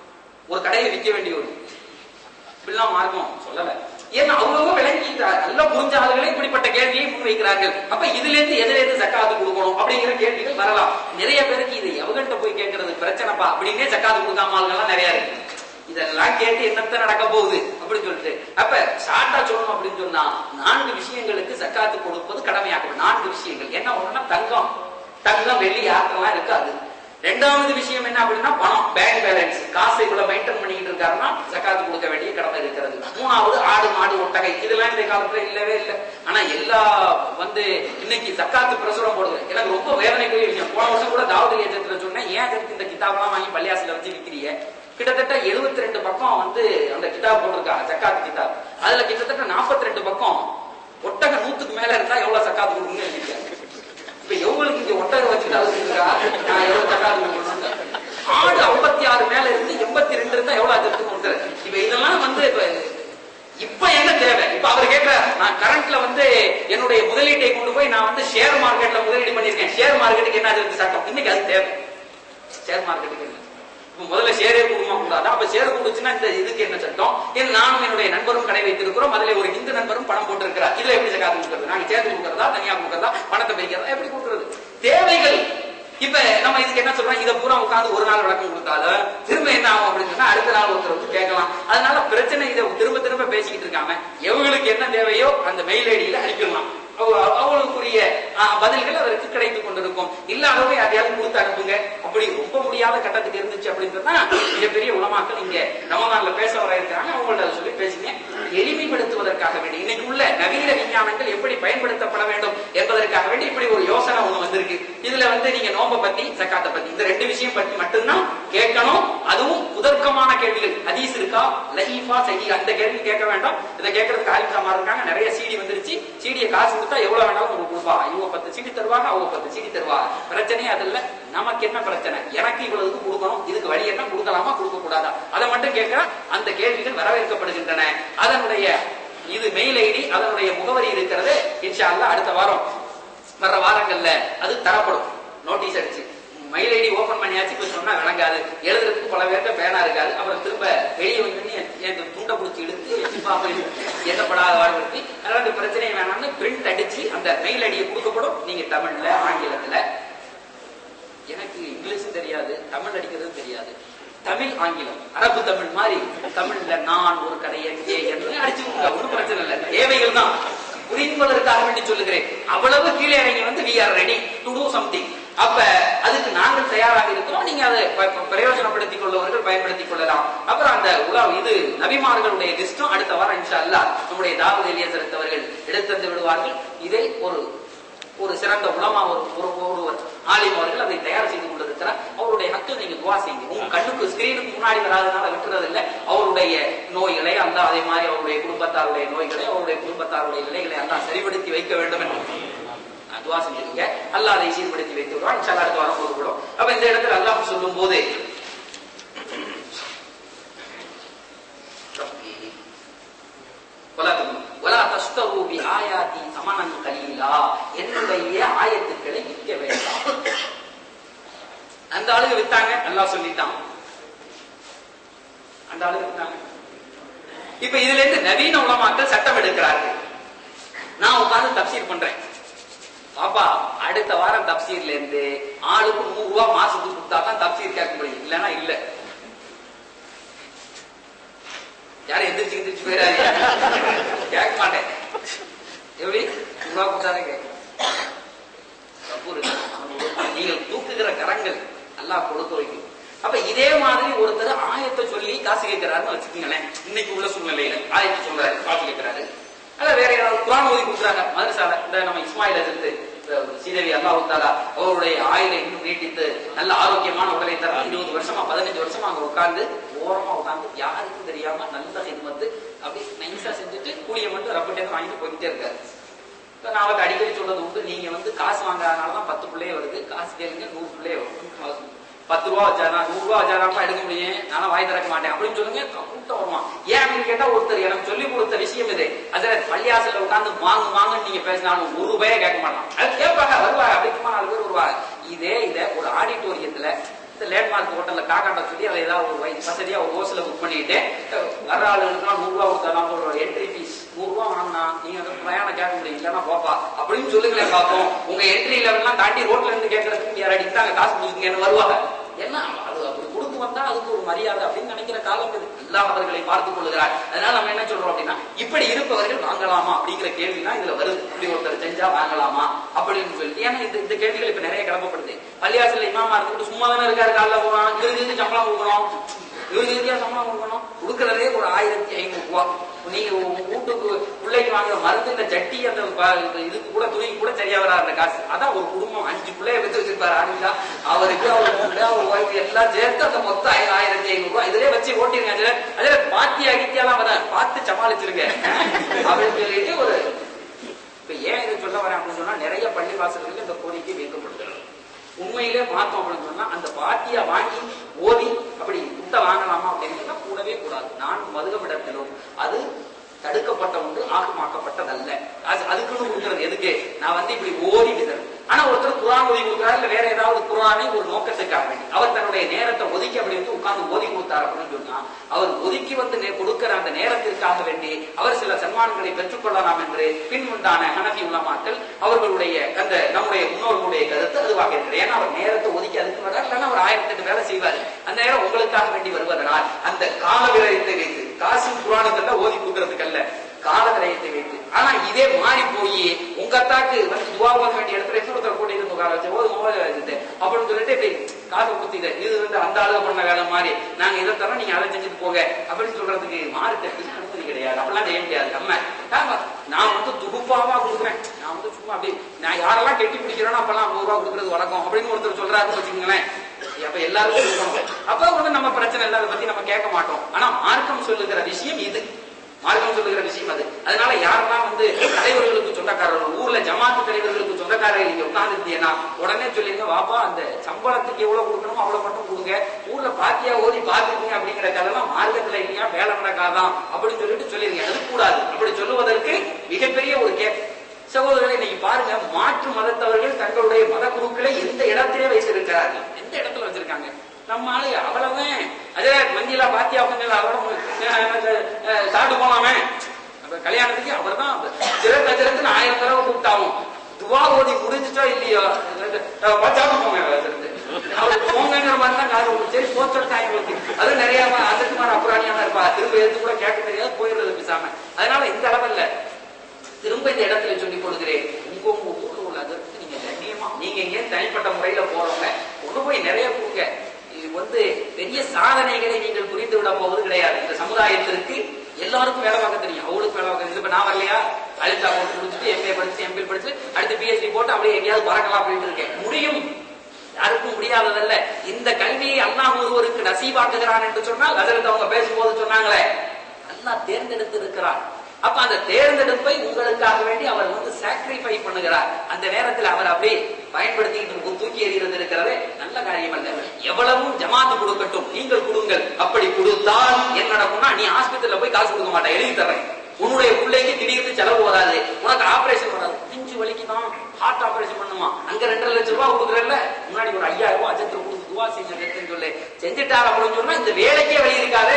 ஒரு கடையை விற்க வேண்டிய ஒரு இப்படிலாம் மார்க்கம் சொல்லல ஏன்னா அவ்வளவு விளங்கி நல்ல புரிஞ்ச ஆளுகளே இப்படிப்பட்ட கேள்வியை முன்வைக்கிறார்கள் அப்ப இதுல இருந்து எதுல இருந்து சக்காத்து கொடுக்கணும் அப்படிங்கிற கேள்விகள் வரலாம் நிறைய பேருக்கு இது எவகன்ட்ட போய் கேட்கறது பிரச்சனைப்பா அப்படின்னே சக்காத்து கொடுக்காம ஆளுங்கெல்லாம் நிறைய இருக்கு இதெல்லாம் கேட்டு என்னத்த நடக்க போகுது அப்படின்னு சொல்லிட்டு அப்ப ஷார்ட்டா சொல்லணும் அப்படின்னு சொன்னா நான்கு விஷயங்களுக்கு சக்காத்து கொடுப்பது கடமையாகும் நான்கு விஷயங்கள் என்ன ஒண்ணுன்னா தங்கம் தங்கம் வெள்ளி யாத்திரெல்லாம் இருக்காது ரெண்டாவது விஷயம் என்ன அப்படின்னா பணம் பேங்க் பேலன்ஸ் காசை இவ்வளவு மெயின்டைன் பண்ணிக்கிட்டு இருக்காருன்னா சக்காத்து கொடுக்க வேண்டிய கடமை இருக்கிறது மூணாவது ஆடு மாடு ஒட்டகை இதெல்லாம் இந்த காலத்துல இல்லவே இல்லை ஆனா எல்லா வந்து இன்னைக்கு சக்காத்து பிரசுரம் போடுது எனக்கு ரொம்ப வேதனைக்குரிய விஷயம் போன வருஷம் கூட தாவூது ஏஜத்துல சொன்னேன் ஏன் அதற்கு இந்த கிதாபெல்லாம் வாங்கி பள்ளியாசில வச்சு விக்கிறீங்க கிட்டத்தட்ட 72 ரெண்டு பக்கம் வந்து அந்த கிதாப் போட்டிருக்காங்க சக்காத்து கிதாப் அதுல கிட்டத்தட்ட 42 ரெண்டு பக்கம் ஒட்டக நூத்துக்கு மேல இருந்தா எவ்வளவு சக்காத்து கொடுக்குன்னு எழுதிருக்காங்க இப்ப எவ்வளவுக்கு இங்க ஒட்டகம் வச்சுட்டு அழுதுருக்கா நான் எவ்வளவு சக்காத்து கொடுக்கணும் ஆடு ஐம்பத்தி ஆறு மேல இருந்து எண்பத்தி ரெண்டு இருந்தா எவ்வளவு அது கொடுக்குறது இப்ப இதெல்லாம் வந்து இப்ப இப்ப என்ன தேவை இப்ப அவர் கேட்கிறார் நான் கரண்ட்ல வந்து என்னுடைய முதலீட்டை கொண்டு போய் நான் வந்து ஷேர் மார்க்கெட்ல முதலீடு பண்ணிருக்கேன் ஷேர் மார்க்கெட்டுக்கு என்ன அது சட்டம் இன்னைக்கு அது தேவை ஷேர் மார்க்கெட்டுக்கு என்ன இப்ப முதல்ல ஷேரே கொடுமா கூடாது அப்ப ஷேர் கொடுச்சுன்னா இந்த இதுக்கு என்ன சட்டம் ஏன்னா நானும் என்னுடைய நண்பரும் கடை வைத்திருக்கிறோம் அதுல ஒரு இந்து நண்பரும் பணம் போட்டிருக்கிறார் இதுல எப்படி சக்காத்து கொடுக்கறது நாங்க சேர்த்து கொடுக்கறதா தனியா கொடுக்கறதா பணத்தை பிரிக்கிறதா எப்படி கொடுக்கறது தேவைகள் இப்ப நம்ம இதுக்கு என்ன சொல்றோம் இதை பூரா உட்கார்ந்து ஒரு நாள் விளக்கம் கொடுத்தாலும் திரும்ப என்ன ஆகும் அப்படின்னு சொன்னா அடுத்த நாள் ஒருத்தர் வந்து கேட்கலாம் அதனால பிரச்சனை இதை திரும்ப திரும்ப பேசிக்கிட்டு இருக்காம எவங்களுக்கு என்ன தேவையோ அந்த மெயில் ஐடியில அனுப்பிடலாம் அவ- அவங்களுக்குரிய ஆ, பதில்கள் அதற்கு கிடைத்துக் கொண்டிருக்கும் இல்லாதவங்க யாரையாவது கொடுத்து அனுப்புங்க அப்படி ரொம்ப முடியாத கட்டத்துக்கு இருந்துச்சு அப்படின்னு சொன்னா மிகப்பெரிய உலமாக்கள் இங்க ரமதான்ல பேச வர இருக்கிறாங்க அவங்கள்ட்ட அதை சொல்லி பேசுங்க எளிமைப்படுத்துவதற்காக வேண்டி இன்னைக்கு உள்ள நவீன விஞ்ஞானங்கள் எப்படி பயன்படுத்தப்பட வேண்டும் என்பதற்காக வேண்டி இப்படி ஒரு யோசனை ஒண்ணு வந்திருக்கு இதுல வந்து நீங்க நோம்ப பத்தி சக்காத்தை பத்தி இந்த ரெண்டு விஷயம் பத்தி மட்டும்தான் கேட்கணும் அதுவும் உதர்க்கமான கேள்விகள் ஹதீஸ் இருக்கா லஹீஃபா சஹி அந்த கேள்வி கேட்க வேண்டாம் இதை கேட்கறதுக்கு ஆலிம்சாமா இருக்காங்க நிறைய சிடி வந்துருச்சு சீடியை காசு கொடுத்தா எவ்வளவு வேணாலும் உங்களுக்கு கொடுப்பா இவங்க பத்து சீடி தருவாங்க அவங்க பத்து சீடி தருவாங்க பிரச்சனையே அது இல்ல நமக்கு என்ன பிரச்சனை எனக்கு இவ்வளவுக்கு கொடுக்கணும் இதுக்கு வழி என்ன கொடுக்கலாமா கொடுக்க கூடாதா அதை மட்டும் கேட்க அந்த கேள்விகள் வரவேற்கப்படுகின்றன அதனுடைய இது மெயில் ஐடி அதனுடைய முகவரி இருக்கிறது இன்ஷா அல்லாஹ் அடுத்த வாரம் வர்ற வாரங்கள்ல அது தரப்படும் நோட்டீஸ் அடிச்சு மெயில் ஐடி ஓபன் பண்ணியாச்சு இப்ப சொன்னா விளங்காது எழுதுறதுக்கு பல பேர்ட்ட பேனா இருக்காது அப்புறம் திரும்ப வெளியே வந்து என் என் துண்டை பிடிச்சி இழுத்து எட்டி பார்ப்பேன். என்னப்படாத வாழ்வர்த்தி அதனால இந்த பிரச்சனையை வேணாம்னு பிரிண்ட் அடிச்சு அந்த மெயில் ஐடியை கொடுக்கப்படும் நீங்க தமிழ்ல ஆங்கிலத்துல எனக்கு இங்கிலீஷும் தெரியாது தமிழ் அடிக்கிறதும் தெரியாது தமிழ் ஆங்கிலம் அரபு தமிழ் மாதிரி தமிழ்ல நான் ஒரு கடையை எங்கே என்று அடிச்சுக்கோங்க ஒன்றும் பிரச்சனை இல்லை தேவைகள் தான் புரிந்துவதற்காக வேண்டி சொல்லுகிறேன் அவ்வளவு கீழே இறங்கி வந்து we are ready to do something அப்ப அதுக்கு நாங்கள் தயாராக இருக்கிறோம் நீங்க அதை ப- ப- பிரயோஜனப்படுத்திக் கொள்பவர்கள் பயன்படுத்திக் கொள்ளலாம் அப்புறம் அந்த உலா இது நபிமார்களுடைய லிஸ்டும் அடுத்த வாரம் இன்ஷா அல்லாஹ் நம்முடைய தாவூத் எலியசரத் அவர்கள் எடுத்தந்து விடுவார்கள் இதை ஒரு ஒரு சிறந்த உலமா ஒரு ஒரு ஒருவர் ஆலிம் அவர்கள் அதை தயார் செய்து கொண்டிருக்கிறார் அவருடைய ஹக்கில் நீங்க துவா செய்யுங்க உங்க கண்ணுக்கு ஸ்கிரீனுக்கு முன்னாடி வராதனால விட்டுறது இல்ல அவருடைய நோய்களை அந்த அதே மாதிரி அவருடைய குடும்பத்தாருடைய நோய்களை அவருடைய குடும்பத்தாருடைய நிலைகளை எல்லாம் சரிபடுத்தி வைக்க வேண்டும் என்று நான் துவா செஞ்சிருங்க அல்லாஹ் அதை சீர்படுத்தி வைத்து விடுவான் இன்ஷா அல்லாஹ் அடுத்த வாரம் கூறுகிறோம் அப்ப இந்த இடத்துல அல்லாஹ் சொல்லும் போது ولا تقولوا ولا تشتروا بآياتي ثمنا قليلا என்னுடைய ஆயத்துக்களை விற்க வேண்டாம் அந்த ஆளுங்க வித்தாங்க அல்லாஹ் சொல்லிட்டான் அந்த ஆளுங்க வித்தாங்க இப்ப இதுல இருந்து நவீன உலமாக்கள் சட்டம் எடுக்கிறார்கள் நான் உட்கார்ந்து தப்சீர் பண்றேன் பாப்பா அடுத்த வாரம் தப்சீர்ல இருந்து ஆளுக்கு நூறு ரூபாய் மாசத்துக்கு கொடுத்தா தான் தப்சீர் கேட்க முடியும் இல்லைன்னா இல்ல யாரும் எந்திரிச்சு எந்திரிச்சு போயிடாதீங்க கேட்க மாட்டேன் எப்படி ரூபா கொடுத்தாதான் கேட்க கபூர் நீங்கள் தூக்குகிற கரங்கள் அல்லாஹ் கொடுக்க வைக்கும் அப்ப இதே மாதிரி ஒருத்தர் ஆயத்தை சொல்லி காசு கேட்கிறாருன்னு வச்சுக்கோங்களேன் இன்னைக்கு உள்ள சூழ்நிலையில ஆயத்தை சொல்றாரு காசு கேட்கிறாரு அல்ல வேற ஏதாவது குரான் ஓதி கொடுக்குறாங்க மதரசால இந்த நம்ம இஸ்மாயில இருந்து சீதேவி அல்லாஹு தாலா அவருடைய ஆயுளை இன்னும் நீட்டித்து நல்ல ஆரோக்கியமான உடலை தர இருபது வருஷமா பதினஞ்சு வருஷமா அங்க உட்கார்ந்து ஓரமா உட்கார்ந்து யாருக்கும் தெரியாம நல்ல ஹிதமத்து அப்படி நைஸா செஞ்சுட்டு கூலிய மட்டும் ரப்பட்டே வாங்கிட்டு போயிட்டே இருக்காரு இப்ப நான் அவருக்கு அடிக்கடி சொல்றது உண்டு நீங்க வந்து காசு வாங்காதனால தான் பத்து பிள்ளையே வருது காசு கேளுங்க நூறு பிள்ளையே வரும் பத்து ரூபா வச்சாதான் நூறு ரூபா வச்சாதான் எடுக்க முடியும் நானும் வாய் திறக்க மாட்டேன் அப்படின்னு சொல்லுங்க கூட்டம் வருவான் ஏன் அப்படின்னு கேட்டா ஒருத்தர் எனக்கு சொல்லி கொடுத்த விஷயம் இது அதுல பள்ளியாசல உட்கார்ந்து வாங்கு வாங்கன்னு நீங்க பேசினாலும் ஒரு ரூபாயே கேட்க மாட்டான் அது கேட்பாங்க வருவாங்க அப்படி சும்மா நாலு பேர் வருவாங்க இதே இதை ஒரு ஆடிட்டோரியத்துல இந்த லேண்ட்மார்க் ஹோட்டல்ல காக்காட்ட சொல்லி அதை ஏதாவது ஒரு வை- வசதியா ஒரு ஓசில புக் பண்ணிட்டு அஹ், வர்ற ஆளுங்களுக்குலாம் நூறு ரூபா கொடுத்தா ஒரு என்ட்ரி ஃபீஸ் நூறு ரூபா வாங்கினா நீங்க அந்த பிரயாணம் கேட்க முடியும் இல்லன்னா போப்பா அப்படின்னு சொல்லுங்களேன் பார்ப்போம் உங்க என்ட்ரி லெவல்லாம் தாண்டி ரோட்ல இருந்து கேட்கறதுக்கு யார் அடித்தாங்க காசு கொடுக்குங்கன்னு வருவாங்க என்ன அது அப்படி கொடுத்து வந்தா அதுக்கு ஒரு மரியாதை அப்படின்னு நினைக்கிற காலம் இது எல்லா அவர்களை பார்த்துக் கொள்கிறார் அதனால நம்ம என்ன சொல்றோம் அப்படின்னா இப்படி இருப்பவர்கள் வாங்கலாமா அப்படிங்கிற கேள்வினா இதுல வருது இப்படி ஒருத்தர் செஞ்சா வாங்கலாமா அப்படின்னு சொல்லிட்டு ஏன்னா இந்த இந்த கேள்விகள் இப்ப நிறைய கிளம்பப்படுது பள்ளியாசல இமாமா இருந்துட்டு சும்மா தானே இருக்காரு காலைல போறான் இவருக்கு இதுக்கு சம்பளம் கொடுக்கணும் இவருக்கு இதுக்கே சம்பளம் கொடுக்கணும் கொடுக்கறதே ஒரு ஆயிரத்தி ஐநூறு ரூபா நீங்க உங்க வீட்டுக்கு பிள்ளைக்கு வாங்குற மருந்து இந்த ஜட்டி அந்த ப- இந்த இதுக்கு கூட துணிக்கு கூட சரியா வராது அந்த காசு அதான் ஒரு குடும்பம் அஞ்சு பிள்ளைய வச்சு வச்சிருப்பாரு ஆளுங்களா அவருக்கு அவர் பொண்ணு அவர் ஒய்ஃப் எல்லாம் சேர்த்து அந்த மொத்தம் ஆயிரம் ஆயிரத்தி ஐநூறு ரூபாய் இதுலயே வச்சு ஓட்டிருங்க அதுல அதுல பாத்தி அகித்தியெல்லாம் வர பார்த்து சமாளிச்சிருங்க அப்படின்னு சொல்லிட்டு ஒரு இப்ப ஏன் இதை சொல்ல வரேன் அப்படின்னு சொன்னா நிறைய பள்ளி வாசல்களுக்கு இந்த கோரிக்கை வைக்கப்படுகிறது உண்மையிலே பார்த்தோம் அப்படின்னு சொன்னா அந்த பாத்திய வாங்கி ஓதி அப்படி குட்ட வாங்கலாமா அப்படின்னு சொன்னா கூடவே கூடாது நான் மதுகமிடத்திலும் அது தடுக்கப்பட்ட ஒன்று ஆகமாக்கப்பட்டதல்ல அது அதுக்குன்னு கொடுக்கிறது எதுக்கு நான் வந்து இப்படி ஓதி விதறேன் ஆனா ஒருத்தர் குரான் ஓதி கொடுக்குறாரு இல்ல வேற ஏதாவது குரானை ஒரு நோக்கத்துக்காக வேண்டி அவர் தன்னுடைய நேரத்தை ஒதுக்கி அப்படி வந்து உட்கார்ந்து ஓதி கொடுத்தார் அப்படின்னு சொன்னா அவர் ஒதுக்கி வந்து நே- கொடுக்கிற அந்த நேரத்திற்காக வேண்டி அவர் சில சன்மான்களை பெற்றுக்கொள்ளலாம் என்று பின்முண்டான ஹனஃபி உலமாக்கள் அவர்களுடைய அந்த நம்முடைய முன்னோர்களுடைய கருத்து அதுவாக இருக்கிறது ஏன்னா அவர் நேரத்தை ஒதுக்கி அதுக்கு வர்றார் இல்லைன்னா அவர் ஆயிரத்தி எட்டு வேலை செய்வார் அந்த நேரம் உங்களுக்காக வேண்டி வருவதனால் அந்த கால விரயத்தை வைத்து காசு புராணத்தை ஓதி கொடுக்கறதுக்கு அல்ல கால விரயத்தை வைத்து ஆனா இதே மாறி போய் உங்க அத்தாக்கு வந்து துவா ஓத வேண்டிய இடத்துல இன்னொருத்தர் கூட்டி இருந்து உட்கார வச்சு ஓது மொபைல் வச்சுட்டு அப்படின்னு சொல்லிட்டு இப்படி காசை குத்திட்டு இது வந்து அந்த ஆளுக பண்ண வேலை மாதிரி நாங்க இதை தரோம் நீங்க அதை செஞ்சுட்டு போங்க அப்படின்னு சொல்றதுக்கு மாறுக்கு அனுமதி கிடையாது அப்படிலாம் செய்ய முடியாது நம்ம நாம நான் வந்து துகுப்பாவா கொடுக்குறேன் நான் வந்து சும்மா அப்படி நான் யாரெல்லாம் கெட்டி பிடிக்கிறேனோ அப்பெல்லாம் நூறு ரூபா கொடுக்கறது வழக்கம் அப்படின்னு ஒருத்தர் சொல்றாருன்னு வச்சுக்கோங்களேன் அப்ப எல்லாருக்கும் கொடுக்கணும் அப்ப வந்து நம்ம பிரச்சனை இல்லை அதை பத்தி நம்ம கேட்க மாட்டோம் ஆனா மார்க்கம் சொல்லுகிற விஷயம் இது மார்க்கம் சொல்லுகிற விஷயம் அது அதனால யாரெல்லாம் வந்து தலைவர்களுக்கு சொந்தக்காரர்கள் ஊர்ல ஜமாத்து தலைவர்களுக்கு சொந்தக்காரர்கள் நீங்க உட்கார்ந்துருந்தீங்கன்னா உடனே சொல்லிருங்க வாப்பா அந்த சம்பளத்துக்கு எவ்வளவு கொடுக்கணுமோ அவ்வளவு மட்டும் கொடுங்க ஊர்ல பாத்தியா ஓதி பாத்துக்கீங்க அப்படிங்கிற கதெல்லாம் மார்க்கத்துல இல்லையா வேலை நடக்காதான் அப்படின்னு சொல்லிட்டு சொல்லிருங்க அது கூடாது அப்படி சொல்லுவதற்கு மிகப்பெரிய ஒரு கே சகோதரர்களை இன்னைக்கு பாருங்க மாற்று மதத்தவர்கள் தங்களுடைய மத குருக்களை எந்த இடத்திலே வைத்திருக்கிறார்கள் எந்த இடத்துல வச்சிருக்காங்க நம்ம ஆளு அவ்வளவுதான் அதே மந்தியில பாத்தியா கொஞ்சம் அவ்வளவு சாப்பிட்டு போலாமே அப்ப கல்யாணத்துக்கு அவர் தான் சிறந்த சிறந்து ஆயிரம் தடவை கூப்பிட்டாலும் துவா ஓதி முடிஞ்சிட்டோ இல்லையோ பச்சாம போங்க சிறந்து அவருக்கு போங்கிற மாதிரி தான் காது உங்களுக்கு சரி போச்சல் எங்களுக்கு அது நிறைய அதுக்கு மாதிரி அப்புறாணியான இருப்பா திரும்ப எடுத்து கூட கேட்க தெரியாது போயிடுறது பேசாம அதனால இந்த அளவில் திரும்ப இந்த இடத்துல சொல்லிக் கொடுக்கிறேன் உங்க உங்க ஊர்ல உள்ள அதற்கு நீங்க கண்ணியமா நீங்க ஏன் தனிப்பட்ட முறையில போறவங்க கொண்டு போய் நிறைய கொடுங்க இது வந்து பெரிய சாதனைகளை நீங்கள் புரிந்து விட போவது கிடையாது இந்த சமுதாயத்திற்கு எல்லாருக்கும் வேலை பார்க்க தெரியும் அவளுக்கு வேலை பார்க்க தெரியும் இப்ப நான் வரலையா அழுத்தா போட்டு முடிச்சுட்டு எம்ஏ படிச்சு எம்பில் படிச்சு அடுத்து பிஹெச்டி போட்டு அப்படியே எங்கேயாவது பறக்கலாம் அப்படின்னு இருக்கேன் முடியும் யாருக்கும் முடியாததல்ல இந்த கல்வியை அல்லாஹ் ஒருவருக்கு நசீபாக்குகிறான் என்று சொன்னால் ஹஜரத் அவங்க பேசும்போது சொன்னாங்களே அல்லாஹ் தேர்ந்தெடுத்து இருக்கிறார் அப்ப அந்த தேர்ந்தெடுப்பை உங்களுக்காக வேண்டி அவர் வந்து சாக்ரிஃபை பண்ணுகிறார் அந்த நேரத்தில் அவர் அப்படியே பயன்படுத்திக்கிட்டு தூக்கி எறிகிறது இருக்கிறதே நல்ல காரியம் அல்ல எவ்வளவும் ஜமாத்து கொடுக்கட்டும் நீங்கள் கொடுங்கள் அப்படி கொடுத்தால் என்ன நடக்கும்னா நீ ஆஸ்பத்திரியில போய் காசு கொடுக்க மாட்டேன் எழுதி தர்றேன் உன்னுடைய பிள்ளைக்கு திடீர்னு செலவு வராது உனக்கு ஆபரேஷன் வராது நெஞ்சு வலிக்குதான் ஹார்ட் ஆபரேஷன் பண்ணுமா அங்க ரெண்டரை லட்சம் ரூபாய் கொடுக்குறல்ல முன்னாடி ஒரு ஐயாயிரம் ரூபாய் அஜத்துல கொடுத்து துவா செஞ்சு சொல்லு செஞ்சுட்டார் அப்படின்னு சொன்னா இந்த வேலைக்கே வழி இருக்காதே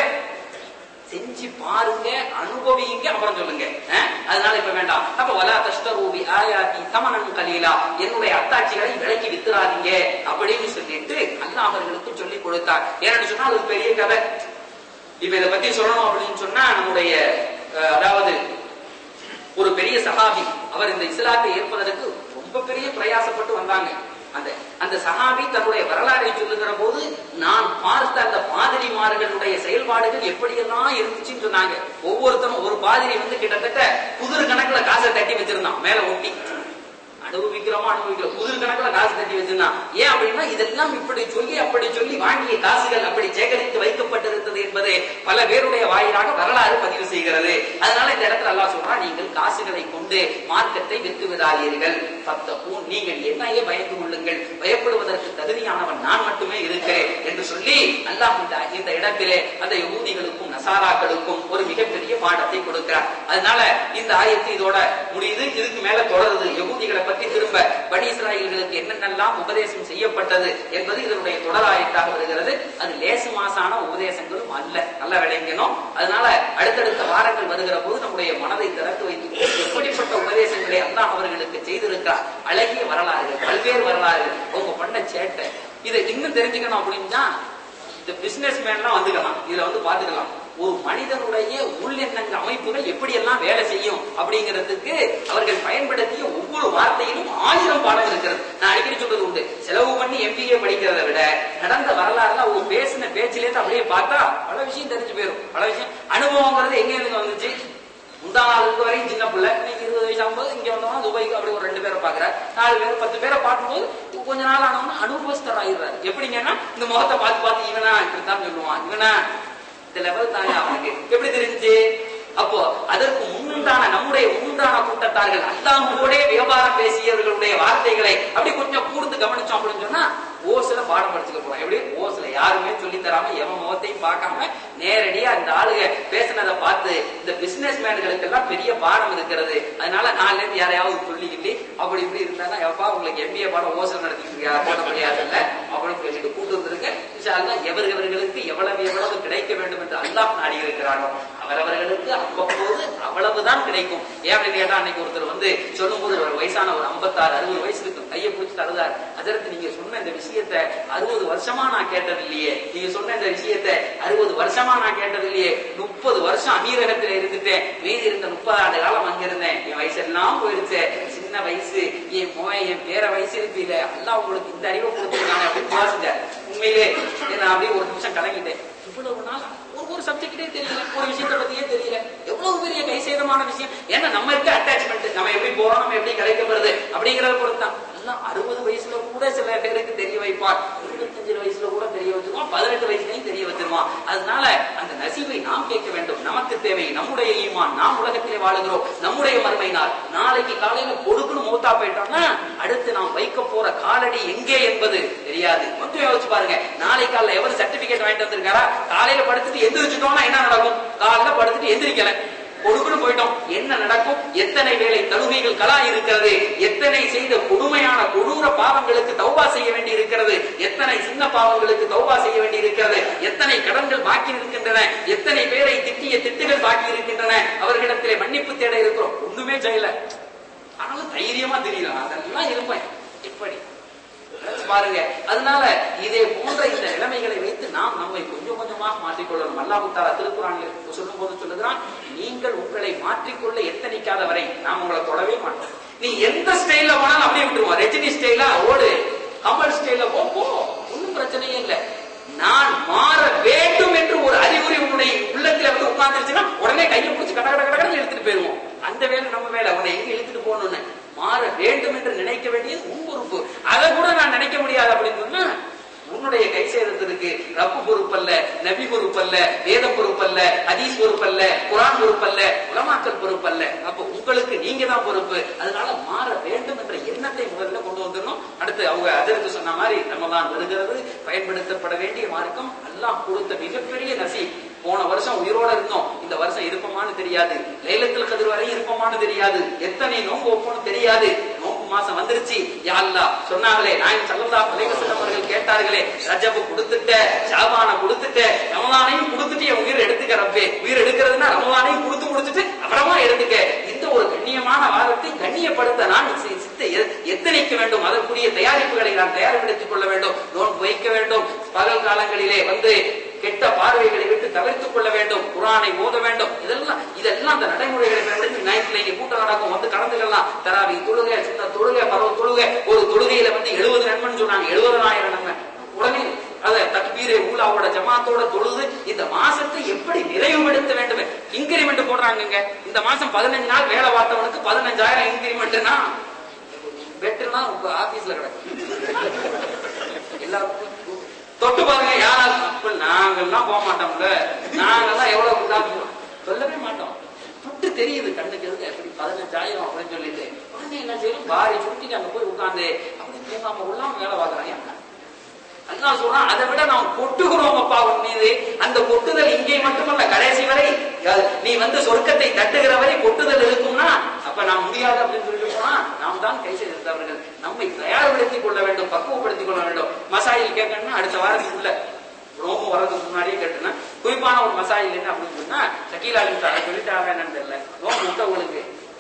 செஞ்சு பாருங்க அனுபவிங்க அப்புறம் சொல்லுங்க அஹ்? அதனால இப்ப வேண்டாம் அப்ப வலா தஷ்டரூபி ஆயாத்தி சமணன் கலீலா என்னுடைய அத்தாட்சிகளை விலைக்கு வித்துறாதீங்க அப்படின்னு சொல்லிட்டு அல்லாஹ் அவர்களுக்கு சொல்லி கொடுத்தார் ஏன்னு சொன்னா அது ஒரு பெரிய கதை இப்ப இதை பத்தி சொல்லணும் அப்படின்னு சொன்னா நம்முடைய அஹ், அதாவது ஒரு பெரிய சஹாபி அவர் இந்த இஸ்லாத்தை ஏற்பதற்கு ரொம்ப பெரிய பிரயாசப்பட்டு வந்தாங்க அந்த அந்த சஹாபி தன்னுடைய வரலாறை சொல்லுகிற போது நான் பார்த்த அந்த பாதிரிமார்களுடைய செயல்பாடுகள் எப்படியெல்லாம் இருந்துச்சுன்னு சொன்னாங்க ஒவ்வொருத்தரும் ஒரு பாதிரி வந்து கிட்டத்தட்ட குதிரை கணக்குல காசை தட்டி வச்சிருந்தான் மேல ஒட்டி அனுபவிக்கிறோமா அனுபவிக்கிறோம் குதிர் கணக்குல காசு தட்டி வச்சிருந்தான் ஏன் அப்படின்னா இதெல்லாம் இப்படி சொல்லி அப்படி சொல்லி வாங்கிய காசுகள் அப்படி சேகரித்து வைக்கப்பட்டிருந்தது என்பது பல பேருடைய வாயிலாக வரலாறு பதிவு செய்கிறது அதனால இந்த இடத்துல அல்லாஹ் சொல்றான் நீங்கள் காசுகளை கொண்டு மார்க்கத்தை விற்று விடாதீர்கள் பத்தப்பூன் நீங்கள் என்னையே பயந்து கொள்ளுங்கள் பயப்படுவதற்கு தகுதியானவன் நான் மட்டுமே இருக்கிறேன் என்று சொல்லி அல்லாஹ் இந்த இந்த இடத்திலே அந்த யூதிகளுக்கும் நசாராக்களுக்கும் ஒரு மிகப்பெரிய பாடத்தை கொடுக்கிறார் அதனால இந்த ஆயத்து இதோட முடியுது இதுக்கு மேல தொடருது யகூதிகளை பற்றி திரும்ப பனி இஸ்ராயல்களுக்கு என்னென்னலாம் உபதேசம் செய்யப்பட்டது என்பது இதனுடைய தொடராயத்தாக வருகிறது அது லேசு மாசான உபதேசங்களும் அல்ல நல்ல விளங்கணும் அதனால அடுத்தடுத்த வாரங்கள் வருகிற போது நம்முடைய மனதை திறந்து வைத்து எப்படிப்பட்ட உபதேசங்களை அல்லாஹ் அவர்களுக்கு செய்திருக்கிறார் அழகிய வரலாறுகள் பல்வேறு வரலாறுகள் அவங்க பண்ண சேட்டை இதை இன்னும் தெரிஞ்சுக்கணும் அப்படின்னா இந்த பிசினஸ் மேன்லாம் வந்துக்கலாம் இதுல வந்து பாத்துக்கலாம் ஒரு மனிதனுடைய உள்ளெண்ணங்க அமைப்புகள் எப்படி எல்லாம் வேலை செய்யும் அப்படிங்கிறதுக்கு அவர்கள் பயன்படுத்திய ஒவ்வொரு வார்த்தையிலும் ஆயிரம் பாடம் இருக்கிறது நான் அடிக்கடி சொல்றது உண்டு செலவு பண்ணி எம்பிஏ படிக்கிறத விட நடந்த வரலாறுல அவங்க பேசின பேச்சிலே இருந்து அப்படியே பார்த்தா பல விஷயம் தெரிஞ்சு போயிடும் பல விஷயம் அனுபவங்கிறது எங்க இருந்து வந்துச்சு முந்தா நாள் இருக்க வரைக்கும் சின்ன பிள்ளை இன்னைக்கு இருபது வயசு ஆகும்போது இங்க வந்தோம்னா துபாய்க்கு அப்படி ஒரு ரெண்டு பேரை பாக்குற நாலு பேர் பத்து பேரை பார்க்கும்போது கொஞ்ச நாள் ஆனவொன்னா அனுபவஸ்தர் ஆயிடுறாரு எப்படிங்கன்னா இந்த முகத்தை பார்த்து பார்த்து இவனா இப்படித்தான் சொல்லுவான் இவனா இந்த லெவல் தாங்க அவனுக்கு எப்படி தெரிஞ்சு அப்போ அதற்கு முன்னுண்டான நம்முடைய முன்னுண்டான கூட்டத்தார்கள் அல்லாமோட வியாபாரம் பேசியவர்களுடைய வார்த்தைகளை அப்படி கொஞ்சம் கூர்ந்து கவனிச்சோம் அப்படின்னு சொன்னா ஓசில பாடம் படிச்சுக்க போறோம் எப்படி ஓசில யாருமே சொல்லி தராம எவன் முகத்தையும் பார்க்காம நேரடியா இந்த ஆளுக பேசினதை பார்த்து இந்த பிசினஸ் மேன்களுக்கு எல்லாம் பெரிய பாடம் இருக்கிறது அதனால நாலுல இருந்து யாரையாவது சொல்லிக்கிட்டு அப்படி இப்படி இருந்தாங்கன்னா எப்பா உங்களுக்கு எம்பிஏ பாடம் ஓசல் நடத்திட்டு இருக்கா போட முடியாதுல்ல அப்படின்னு சொல்லிட்டு கூட்டு வந்திருக்க எவர்களுக்கு எவ்வளவு எவ்வளவு கிடைக்க வேண்டும் என்று அல்லாஹ் நாடி இருக்கிறாரோ அவரவர்களுக்கு அவ்வப்போது அவ்வளவுதான் கிடைக்கும் ஏன் அப்படின்னு கேட்டா அன்னைக்கு ஒருத்தர் வந்து சொல்லும்போது ஒரு வயசான ஒரு ஐம்பத்தாறு அறுபது வயசு இருக்கு கையை பிடிச்சிட்டு அழுதார் அதற்கு நீங்க சொன்ன இந்த விஷயத்தை அறுபது வருஷமா நான் கேட்டது இல்லையே நீங்க சொன்ன இந்த விஷயத்தை அறுபது வருஷமா நான் கேட்டது இல்லையே முப்பது வருஷம் அமீரகத்துல இருந்துட்டேன் மீதி இருந்த முப்பது ஆண்டு காலம் அங்க இருந்தேன் என் வயசு எல்லாம் போயிருச்சு சின்ன வயசு என் மோய் என் பேர வயசு இருப்பீல எல்லாம் உங்களுக்கு இந்த அறிவை கொடுத்துருக்காங்க அப்படின்னு பேசுங்க உண்மையிலே நான் அப்படியே ஒரு நிமிஷம் கலங்கிட்டேன் இவ்வளவு நாள் ஒரு ஒரு சப்ஜெக்டே தெரியல ஒரு விஷயத்தை பத்தியே தெரியல எவ்வளவு பெரிய கை சேதமான விஷயம் ஏன்னா நம்ம இருக்க அட்டாச்மெண்ட் நம்ம எப்படி போறோம் நம்ம எப்படி கிடைக்கப்படுது அப்படிங்கறத பொறுத்தான் எல்லாம் அறுபது வயசுல கூட சில பேருக்கு தெரிய வைப்பார் இருபத்தஞ்சு வயசுல கூட தெரிய வச்சிருவான் பதினெட்டு வயசுலயும் தெரிய வச்சிருவான் அதனால அந்த நசீவை நாம் கேட்க வேண்டும் நமக்கு தேவை நம்முடைய ஈமான் நாம் உலகத்திலே வாழுகிறோம் நம்முடைய மறுமை நாள் நாளைக்கு காலையில பொடுக்குன்னு மூத்தா போயிட்டோம்னா அடுத்து நாம் வைக்க போற காலடி எங்கே என்பது தெரியாது கொஞ்சம் யோசிச்சு பாருங்க நாளை காலைல எவர் சர்டிபிகேட் வாங்கிட்டு வந்திருக்காரா காலையில படுத்துட்டு எந்திரிச்சிட்டோம்னா என்ன நடக்கும் காலையில படுத்துட்டு எந்திரிக்கல கொடுக்குன்னு போயிட்டோம் என்ன நடக்கும் எத்தனை வேலை தழுகைகள் கலா இருக்கிறது எத்தனை செய்த கொடுமையான கொடூர பாவங்களுக்கு தௌபா செய்ய வேண்டி இருக்கிறது எத்தனை சின்ன பாவங்களுக்கு தௌபா செய்ய வேண்டி இருக்கிறது எத்தனை கடன்கள் பாக்கி இருக்கின்றன எத்தனை பேரை திட்டிய திட்டுகள் பாக்கி இருக்கின்றன அவர்களிடத்திலே மன்னிப்பு தேட இருக்கிறோம் ஒண்ணுமே செய்யல ஆனாலும் தைரியமா தெரியல அதெல்லாம் இருப்பேன் எப்படி நினைச்சு பாருங்க அதனால இதே போன்ற இந்த நிலைமைகளை வைத்து நாம் நம்மை கொஞ்சம் கொஞ்சமாக மாற்றிக்கொள்ளணும் அல்லாஹு தாலா திருக்குறானில் சொல்லும் போது சொல்லுகிறான் நீங்கள் உங்களை மாற்றிக்கொள்ள எத்தனிக்காத வரை நாம் உங்களை தொடவே மாட்டோம் நீ எந்த ஸ்டைல்ல போனாலும் அப்படியே விட்டுருவோம் ரஜினி ஸ்டைலா ஓடு கமல் ஸ்டைல்ல போ போ ஒன்னும் பிரச்சனையே இல்லை நான் மாற வேண்டும் என்று ஒரு அறிகுறி உன்னுடைய உள்ளத்துல வந்து உட்கார்ந்துருச்சுன்னா உடனே கையை பிடிச்சி கட கட கடன்னு இழுத்துட்டு போயிருவோம் அந்த வேலை நம்ம வேலை உன்னை எங்க இழுத்துட்டு போகணும்னு மாற வேண்டும் என்று நினைக்க வேண்டியது உன் பொறுப்பு அதை கூட நான் நினைக்க முடியாது அப்படின்னு சொன்னா உன்னுடைய கை சேதத்திற்கு ரப்பு பொறுப்பல்ல நபி பொறுப்பல்ல வேதம் பொறுப்பல்ல ஹதீஸ் பொறுப்பல்ல குரான் பொறுப்பல்ல உலமாக்கல் பொறுப்பல்ல அப்ப உங்களுக்கு நீங்க தான் பொறுப்பு அதனால மாற வேண்டும் என்ற எண்ணத்தை முதல்ல கொண்டு வந்துடணும் அடுத்து அவங்க அதற்கு சொன்ன மாதிரி ரமதான் வருகிறது பயன்படுத்தப்பட வேண்டிய மார்க்கம் அல்லாஹ் கொடுத்த மிகப்பெரிய நசி போன வருஷம் உயிரோட இருந்தோம் இந்த வருஷம் இருப்போமான்னு தெரியாது லைலத்தில் கதிர் வரை இருப்போமான்னு தெரியாது எத்தனை நோன்பு வைப்போம்னு தெரியாது நோன்பு மாசம் வந்துருச்சு யா அல்லாஹ் சொன்னாங்களே நாயகம் ஸல்லல்லாஹு அலைஹி வஸல்லம் அவர்கள் கேட்டார்களே ரஜபு கொடுத்துட்ட ஷாபான கொடுத்துட்ட ரமலானையும் கொடுத்துட்டு என் உயிர் எடுத்துக்க ரப்பே உயிர் எடுக்கிறதுனா ரமலானையும் கொடுத்து கொடுத்துட்டு அப்புறமா எடுத்துக்க இந்த ஒரு கண்ணியமான வாதத்தை கண்ணியப்படுத்த நான் சி- சித்த எ- எத்தனைக்க வேண்டும் அதற்குரிய தயாரிப்புகளை நான் தயார்படுத்திக் கொள்ள வேண்டும் நோன்பு வைக்க வேண்டும் பகல் காலங்களிலே வந்து கெட்ட பார்வைகளை விட்டு தவிர்த்துக் கொள்ள வேண்டும் குரானை ஓத வேண்டும் இதெல்லாம் இதெல்லாம் அந்த நடைமுறைகளை பயன்படுத்தி நைட்ல இங்க கூட்டம் நடக்கும் வந்து கலந்துக்கலாம் தராவி தொழுகை சின்ன தொழுகை பரவ தொழுகை ஒரு தொழுகையில வந்து எழுபது நன்மைன்னு சொன்னாங்க எழுபதனாயிரம் நன்மை உடனே அத தக்பீரே ஊலாவோட ஜமாத்தோட தொழுது இந்த மாசத்தை எப்படி நிறைவுபடுத்த வேண்டும் இன்கிரிமெண்ட் போடுறாங்கங்க இந்த மாசம் பதினஞ்சு நாள் வேலை பார்த்தவனுக்கு பதினஞ்சாயிரம் இன்கிரிமெண்ட்னா பெட்டுனா உங்க ஆபீஸ்ல கிடக்கு எல்லாருக்கும் தொட்டு பாருங்க யாராவது அப்ப நாங்கெல்லாம் போக மாட்டோம்ல நாங்கெல்லாம் எவ்வளவு கொடுத்தாலும் சொல்லவே மாட்டோம் தொட்டு தெரியுது கண்ணுக்கு எதுக்கு எப்படி பதினஞ்சாயிரம் அப்படின்னு சொல்லிட்டு உடனே என்ன செய்யணும் பாரி சுட்டிட்டு அங்க போய் உட்காந்து அப்படி தூங்காம உள்ளாம வேலை பார்க்கறாங்க அல்லாஹ் சொல்றான் அதை விட நாம் கொட்டுகிறோம் அப்பா உன் மீது அந்த கொட்டுதல் இங்கே மட்டுமல்ல கடைசி வரை அஹ், நீ வந்து சொர்க்கத்தை தட்டுகிற வரை கொட்டுதல் இருக்கும்னா அப்ப நாம் முடியாது அப்படின்னு சொல்லிட்டு போனா நாம் தான் கை செய்திருந்தவர்கள் நம்மை தயார்படுத்திக் கொள்ள வேண்டும் பக்குவப்படுத்திக் கொள்ள வேண்டும் மசாயில் கேட்கணும்னா அடுத்த வாரத்துக்குள்ள ரோமம் வர்றதுக்கு முன்னாடியே கேட்டுனா குறிப்பான ஒரு மசாயில் என்ன அப்படின்னு சொன்னா சக்கீலாலின் சொல்லிட்டாங்க என்னன்னு தெரியல ரோமம் விட்ட உங்களுக்கு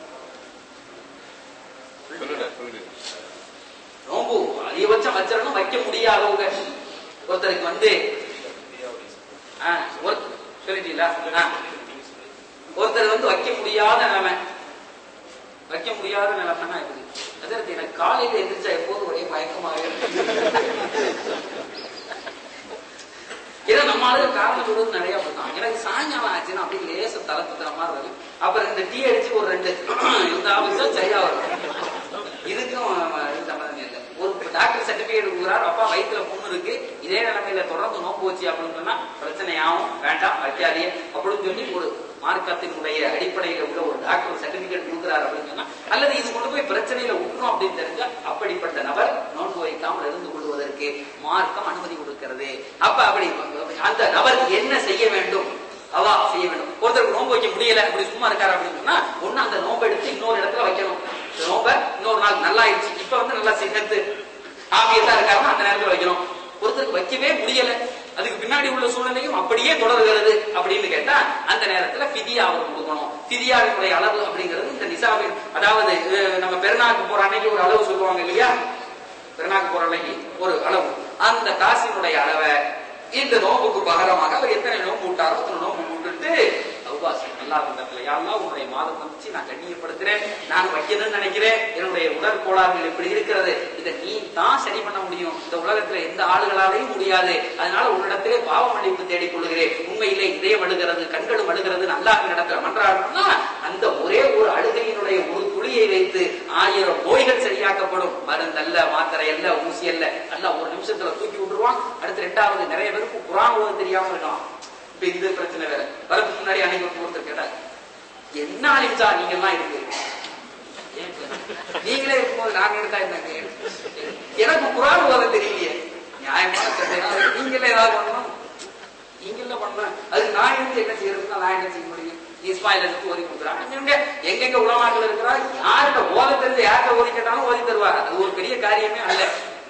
சொல்லுங்க சொல்லுங்க நோம்பு அதிகபட்சம் வச்சிடணும் வைக்க முடியாதவங்க ஒருத்தருக்கு வந்து ஆ, ஒரு சொல்லிட்டீங்களா ஆ. ஒருத்தர் வந்து வைக்க முடியாத நிலைமை வைக்க முடியாத நிலைமைன்னா எப்படி அதற்கு எனக்கு காலையில எந்திரிச்சா எப்போதும் ஒரே மயக்கமாக ஏன்னா நம்ம ஆளுங்க காரணம் சொல்றது நிறைய பண்ணலாம் எனக்கு சாயங்காலம் ஆச்சுன்னா அப்படியே லேச தலை சுத்துற மாதிரி இருக்கும் அப்புறம் இந்த டீ அடிச்சு ஒரு ரெண்டு இந்த ஆபீஸா சரியா வரும் இதுக்கும் அஹ், இது சம்மந்தம் இல்லை ஒரு டாக்டர் சர்டிபிகேட் கொடுக்குறாரு அப்பா வயித்துல புண்ணு இருக்கு இதே நிலைமையில தொடர்ந்து நோம்பு வச்சு அப்படின்னு சொன்னா பிரச்சனையாகும் வேண்டாம் வைக்காதீங்க அப்படின்னு சொல்லி ஒரு மார்க்கத்தினுடைய அடிப்படையில உள்ள ஒரு டாக்டர் சர்டிபிகேட் கொடுக்குறாரு அப்படின்னு சொன்னா அல்லது இது கொண்டு போய் பிரச்சனையில விட்டுரும் அப்படின்னு தெரிஞ்சா அப்படிப்பட்ட நபர் நோன்பு வைக்காமல் இருந்து கொள்வதற்கு மார்க்கம் அனுமதி கொடுக்கிறது அப்ப அப்படி அந்த நபர் என்ன செய்ய வேண்டும் அவா செய்ய வேண்டும் ஒருத்தருக்கு நோன்பு வைக்க முடியல அப்படி சும்மா இருக்காரு அப்படின்னு சொன்னா ஒண்ணு அந்த நோன்பை எடுத்து இன்னொரு இடத்துல வைக்கணும் இந்த நோன்பை இன்னொரு நாள் நல்லா ஆயிடுச்சு இப்ப வந்து நல்லா சிகத்து ஆபியத்தா இருக்காருன்னா அந்த நேரத்துல வைக்கணும் ஒருத்தருக்கு வைக்கவே முடியல அதுக்கு பின்னாடி உள்ள சூழ்நிலையும் அப்படியே தொடர்கிறது அப்படின்னு கேட்டா அந்த நேரத்துல பிதியா அவர் கொடுக்கணும் பிதியாவினுடைய அளவு அப்படிங்கிறது இந்த நிசாவின் அதாவது அஹ், நம்ம பெருநாக்கு போற அன்னைக்கு ஒரு அளவு சொல்லுவாங்க இல்லையா பெருநாக்கு போற அன்னைக்கு ஒரு அளவு அந்த காசினுடைய அளவை இந்த நோம்புக்கு பகரமாக அவர் எத்தனை நோம்பு விட்டாரோ அத்தனை நோம்பு விட்டுட்டு அவுபாசி நல்லா இருந்ததுல யாரெல்லாம் உன்னுடைய மாதம் வந்துச்சு நான் கண்ணியப்படுத்துறேன் நான் வைக்கணும்னு நினைக்கிறேன் என்னுடைய உடற்கோளாறுகள் இப்படி இருக்கிறது இதை நீ தான் சரி பண்ண முடியும் இந்த உலகத்துல எந்த ஆளுகளாலையும் முடியாது அதனால உன்னிடத்திலே பாவ மன்னிப்பு தேடிக் கொள்கிறேன் உண்மையிலே இதயம் அழுகிறது கண்களும் அழுகிறது நல்லா நடக்கிற மன்றாடணும்னா அந்த ஒரே ஒரு அழுகையினுடைய ஒரு துளியை வைத்து ஆயிரம் நோய்கள் சரியாக்கப்படும் மருந்தல்ல மாத்திரை அல்ல ஊசி அல்ல அல்ல ஒரு நிமிஷத்துல தூக்கி விட்டுருவான் அடுத்து ரெண்டாவது நிறைய பேருக்கு குரான் ஓத தெரியாம இருக்கலாம் இப்ப இந்த பிரச்சனை வேற வரதுக்கு முன்னாடி அன்னைக்கு ஒரு ஒருத்தர் கேட்டார் என்ன அழிஞ்சா நீங்க எல்லாம் இருக்கு ஏன் இப்ப? நீங்களே இருக்கும்போது நாங்க எடுத்தா என்னங்க எனக்கு குரான் ஓத தெரியலையே நியாயமான சந்தேகம் நீங்களே ஏதாவது பண்ணணும் நீங்கள பண்ணலாம் அதுக்கு நான் இருந்து என்ன செய்யறதுன்னா நான் என்ன செய்ய முடியும் இஸ்மாயில் எடுத்து ஓதி கொடுக்குறாங்க எங்க எங்கெங்க உலமாக்கள் இருக்கிறா யார்கிட்ட ஓத தெரிஞ்சு யார்கிட்ட ஓதி கேட்டாலும் ஓதி தருவார் அது ஒரு பெரிய காரியமே அல்ல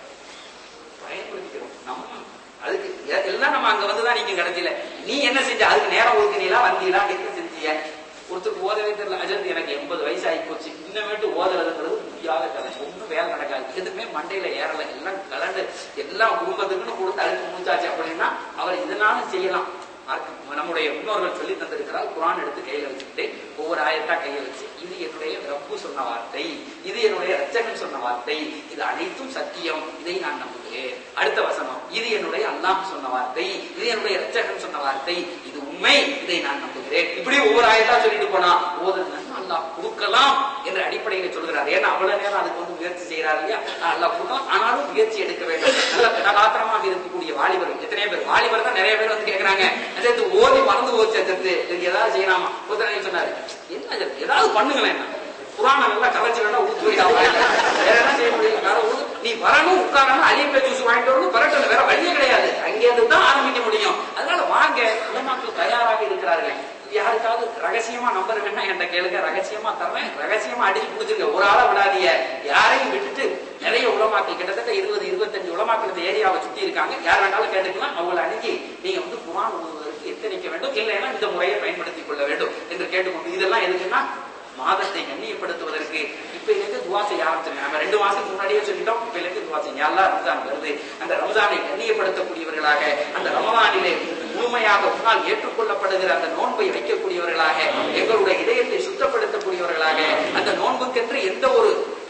பயன்படுத்திக்கிறோம் நம்ம அதுக்கு எ- எல்லாம் நம்ம அங்க வந்துதான் நீங்க கிடைக்கல நீ என்ன செஞ்ச அதுக்கு நேரம் ஒதுக்கினீங்களா வந்தீங்களா என்ன செஞ்சீங்க ஒருத்தருக்கு ஓதவே தெரியல அஜந்த் எனக்கு எண்பது வயசு ஆகி போச்சு இன்னமேட்டு ஓதுறதுங்கிறது முடியாத கதை ஒன்றும் வேலை நடக்காது எதுவுமே மண்டையில ஏறல எல்லாம் கலண்டு எல்லாம் குடும்பத்துக்குன்னு கொடுத்து அழுத்து முடிஞ்சாச்சு அப்படின்னா அவர் இதனாலும் செய்யலாம் மார்க்க- நம்முடைய முன்னோர்கள் சொல்லி தந்திருக்கிறார் குரான் எடுத்து கையில வச்சுக்கிட்டு ஒவ்வொரு ஆயத்தா கையில வச்சு இது என்னுடைய ரப்பு சொன்ன வார்த்தை இது என்னுடைய ரச்சகன் சொன்ன வார்த்தை இது அனைத்தும் சத்தியம் இதை நான் நம்புகிறேன் அடுத்த வசனம் இது என்னுடைய அல்லாஹ் சொன்ன வார்த்தை இது என்னுடைய ரச்சகன் சொன்ன வார்த்தை இது உண்மை இதை நான் நம்புகிறேன் இப்படி ஒவ்வொரு ஆயத்தா சொல்லிட்டு போனா ஓதுறது அல்லாஹ் கொடுக்கலாம் என்ற அடிப்படையில சொல்கிறார் ஏன்னா அவ்வளவு நேரம் அதுக்கு வந்து முயற்சி செய்யறாரு இல்லையா அல்லாஹ் கொடுக்கலாம் ஆனாலும் முயற்சி எடுக்க வேண்டும் நல்ல கடாத்திரமாக இருக்கக்கூடிய வாலிபர் எத்தனை பேர் வாலிபர் தான் நிறைய பேர் வந்து கேக்குறாங்க அஜத்து ஓதி மறந்து போச்சு அஜத்து இதுக்கு ஏதாவது செய்யலாமா புத்தனை சொன்னாரு என்ன அஜத் ஏதாவது பண்ணுங்களேன் புராணம் எல்லாம் கலைச்சுனா ஊத்து போயிட்டாங்க வேற என்ன செய்ய முடியும் வேற ஒண்ணு நீ வரணும் உட்காரணும் அலிப்பை ஜூஸ் வாங்கிட்டு வரணும் பரட்டல வேற வழியே கிடையாது அங்கேருந்து தான் ஆரம்பிக்க முடியும் அதனால வாங்க உலமாக்கள் தயாராக இருக்கிறார்கள் யாருக்காவது ரகசியமா நம்பர் வேணா என்கிட்ட கேளுங்க ரகசியமா தர்றேன் ரகசியமா அடிச்சு புடிச்சிருங்க ஒரு ஆளை விடாதீங்க யாரையும் விட்டுட்டு நிறைய உலமாக்கள் கிட்டத்தட்ட இருபது இருபத்தஞ்சு உலமாக்கள் இந்த ஏரியாவை சுத்தி இருக்காங்க யார் வேணாலும் கேட்டுக்கலாம் அவங்களை அணுகி நீங்க வந்து குரான் ஓதுவதற்கு எத்தனைக்க வேண்டும் இல்லைன்னா இந்த முறையை பயன்படுத்திக் கொள்ள வேண்டும் என்று கேட்டுக்கொண்டு இதெல்லாம் எதுக்குன்னா மாதத்தை கண்ணியப்படுத்துவதற்கு இப்ப இருந்து துவா செய்ய ஆரம்பிச்சிருங்க நம்ம ரெண்டு மாசத்துக்கு முன்னாடியே சொல்லிட்டோம் இப்ப இருந்து துவா செய்யுங்க அல்லா ரம்ஜான் வருது அந்த ரம்ஜானை கண்ணியப்படுத்தக்கூடியவர்களாக அந்த ரமதானிலே முழுமையாக முன்னால் ஏற்றுக்கொள்ளப்படுகிற அந்த நோன்பை வைக்கக்கூடியவர்களாக எங்களுடைய இதயத்தை சுத்தப்படுத்தக்கூடியவர்களாக அந்த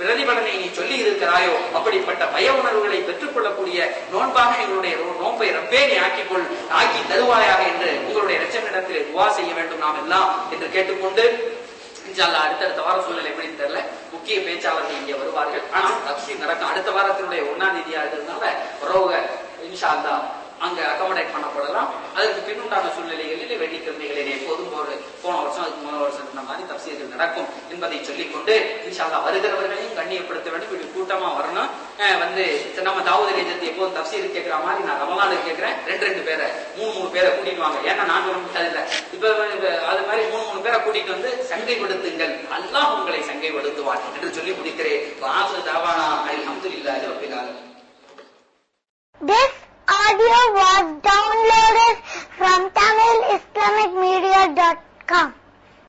பிரதிபலனை நீ சொல்லி இருக்கிறாயோ அப்படிப்பட்ட பய உணர்வுகளை பெற்றுக் கொள்ளக்கூடிய நோன்பாக எங்களுடைய நோ- நோன்பை ரப்பே நீ ஆக்கிக்கொள் ஆக்கி தருவாயாக என்று உங்களுடைய இரட்சகனிடத்தில் துவா செய்ய வேண்டும் நாம் எல்லாம் என்று கேட்டுக்கொண்டு இன்ஷால்லா அடுத்தடுத்த வாரம் சூழ்நிலை எப்படின்னு தெரியல முக்கிய பேச்சாளர்கள் இங்கே வருவார்கள் ஆனா தப்சீர் நடக்கும் அடுத்த வாரத்தினுடைய ஒன்னாம் தேதியா இருக்கிறதுனால உறவுக இன்ஷால்லா அங்க அகாமடேட் பண்ணப்படலாம் அதற்கு பின்னுண்டான சூழ்நிலைகளில் வெள்ளிக்கிழமைகளில் எப்போதும் ஒரு போன வருஷம் அதுக்கு மூணு வருஷம் இந்த மாதிரி தப்சீர்கள் நடக்கும் என்பதை சொல்லிக்கொண்டு இன்ஷால்லா வருகிறவர்களையும் கண்ணியப்படுத்த வேண்டும் இப்படி கூட்டமா வரணும் அஹ் வந்து சரி, நம்ம தாவூத் லேஜத்து எப்போதும் தப்சீர் கேட்கிற மாதிரி நான் ரமலானுக்கு கேட்கிறேன் ரெண்டு ரெண்டு பேரை மூணு மூணு பேரை கூட்டிட்டு வாங்க ஏன்னா நான் சொல்ல முடியாது இல்ல இப்ப இப்ப அது மாதிரி மூணு மூணு பேரை கூட்டிட்டு வந்து சங்கைப்படுத்துங்கள் அல்லாஹ் உங்களை சங்கைப்படுத்துவார் என்று சொல்லி முடிக்கிறேன் வாசு தாவானா அல்ஹம்துலில்லாஹி ரப்பில் ஆலமீன் This audio was downloaded from TamilIslamicMedia.com.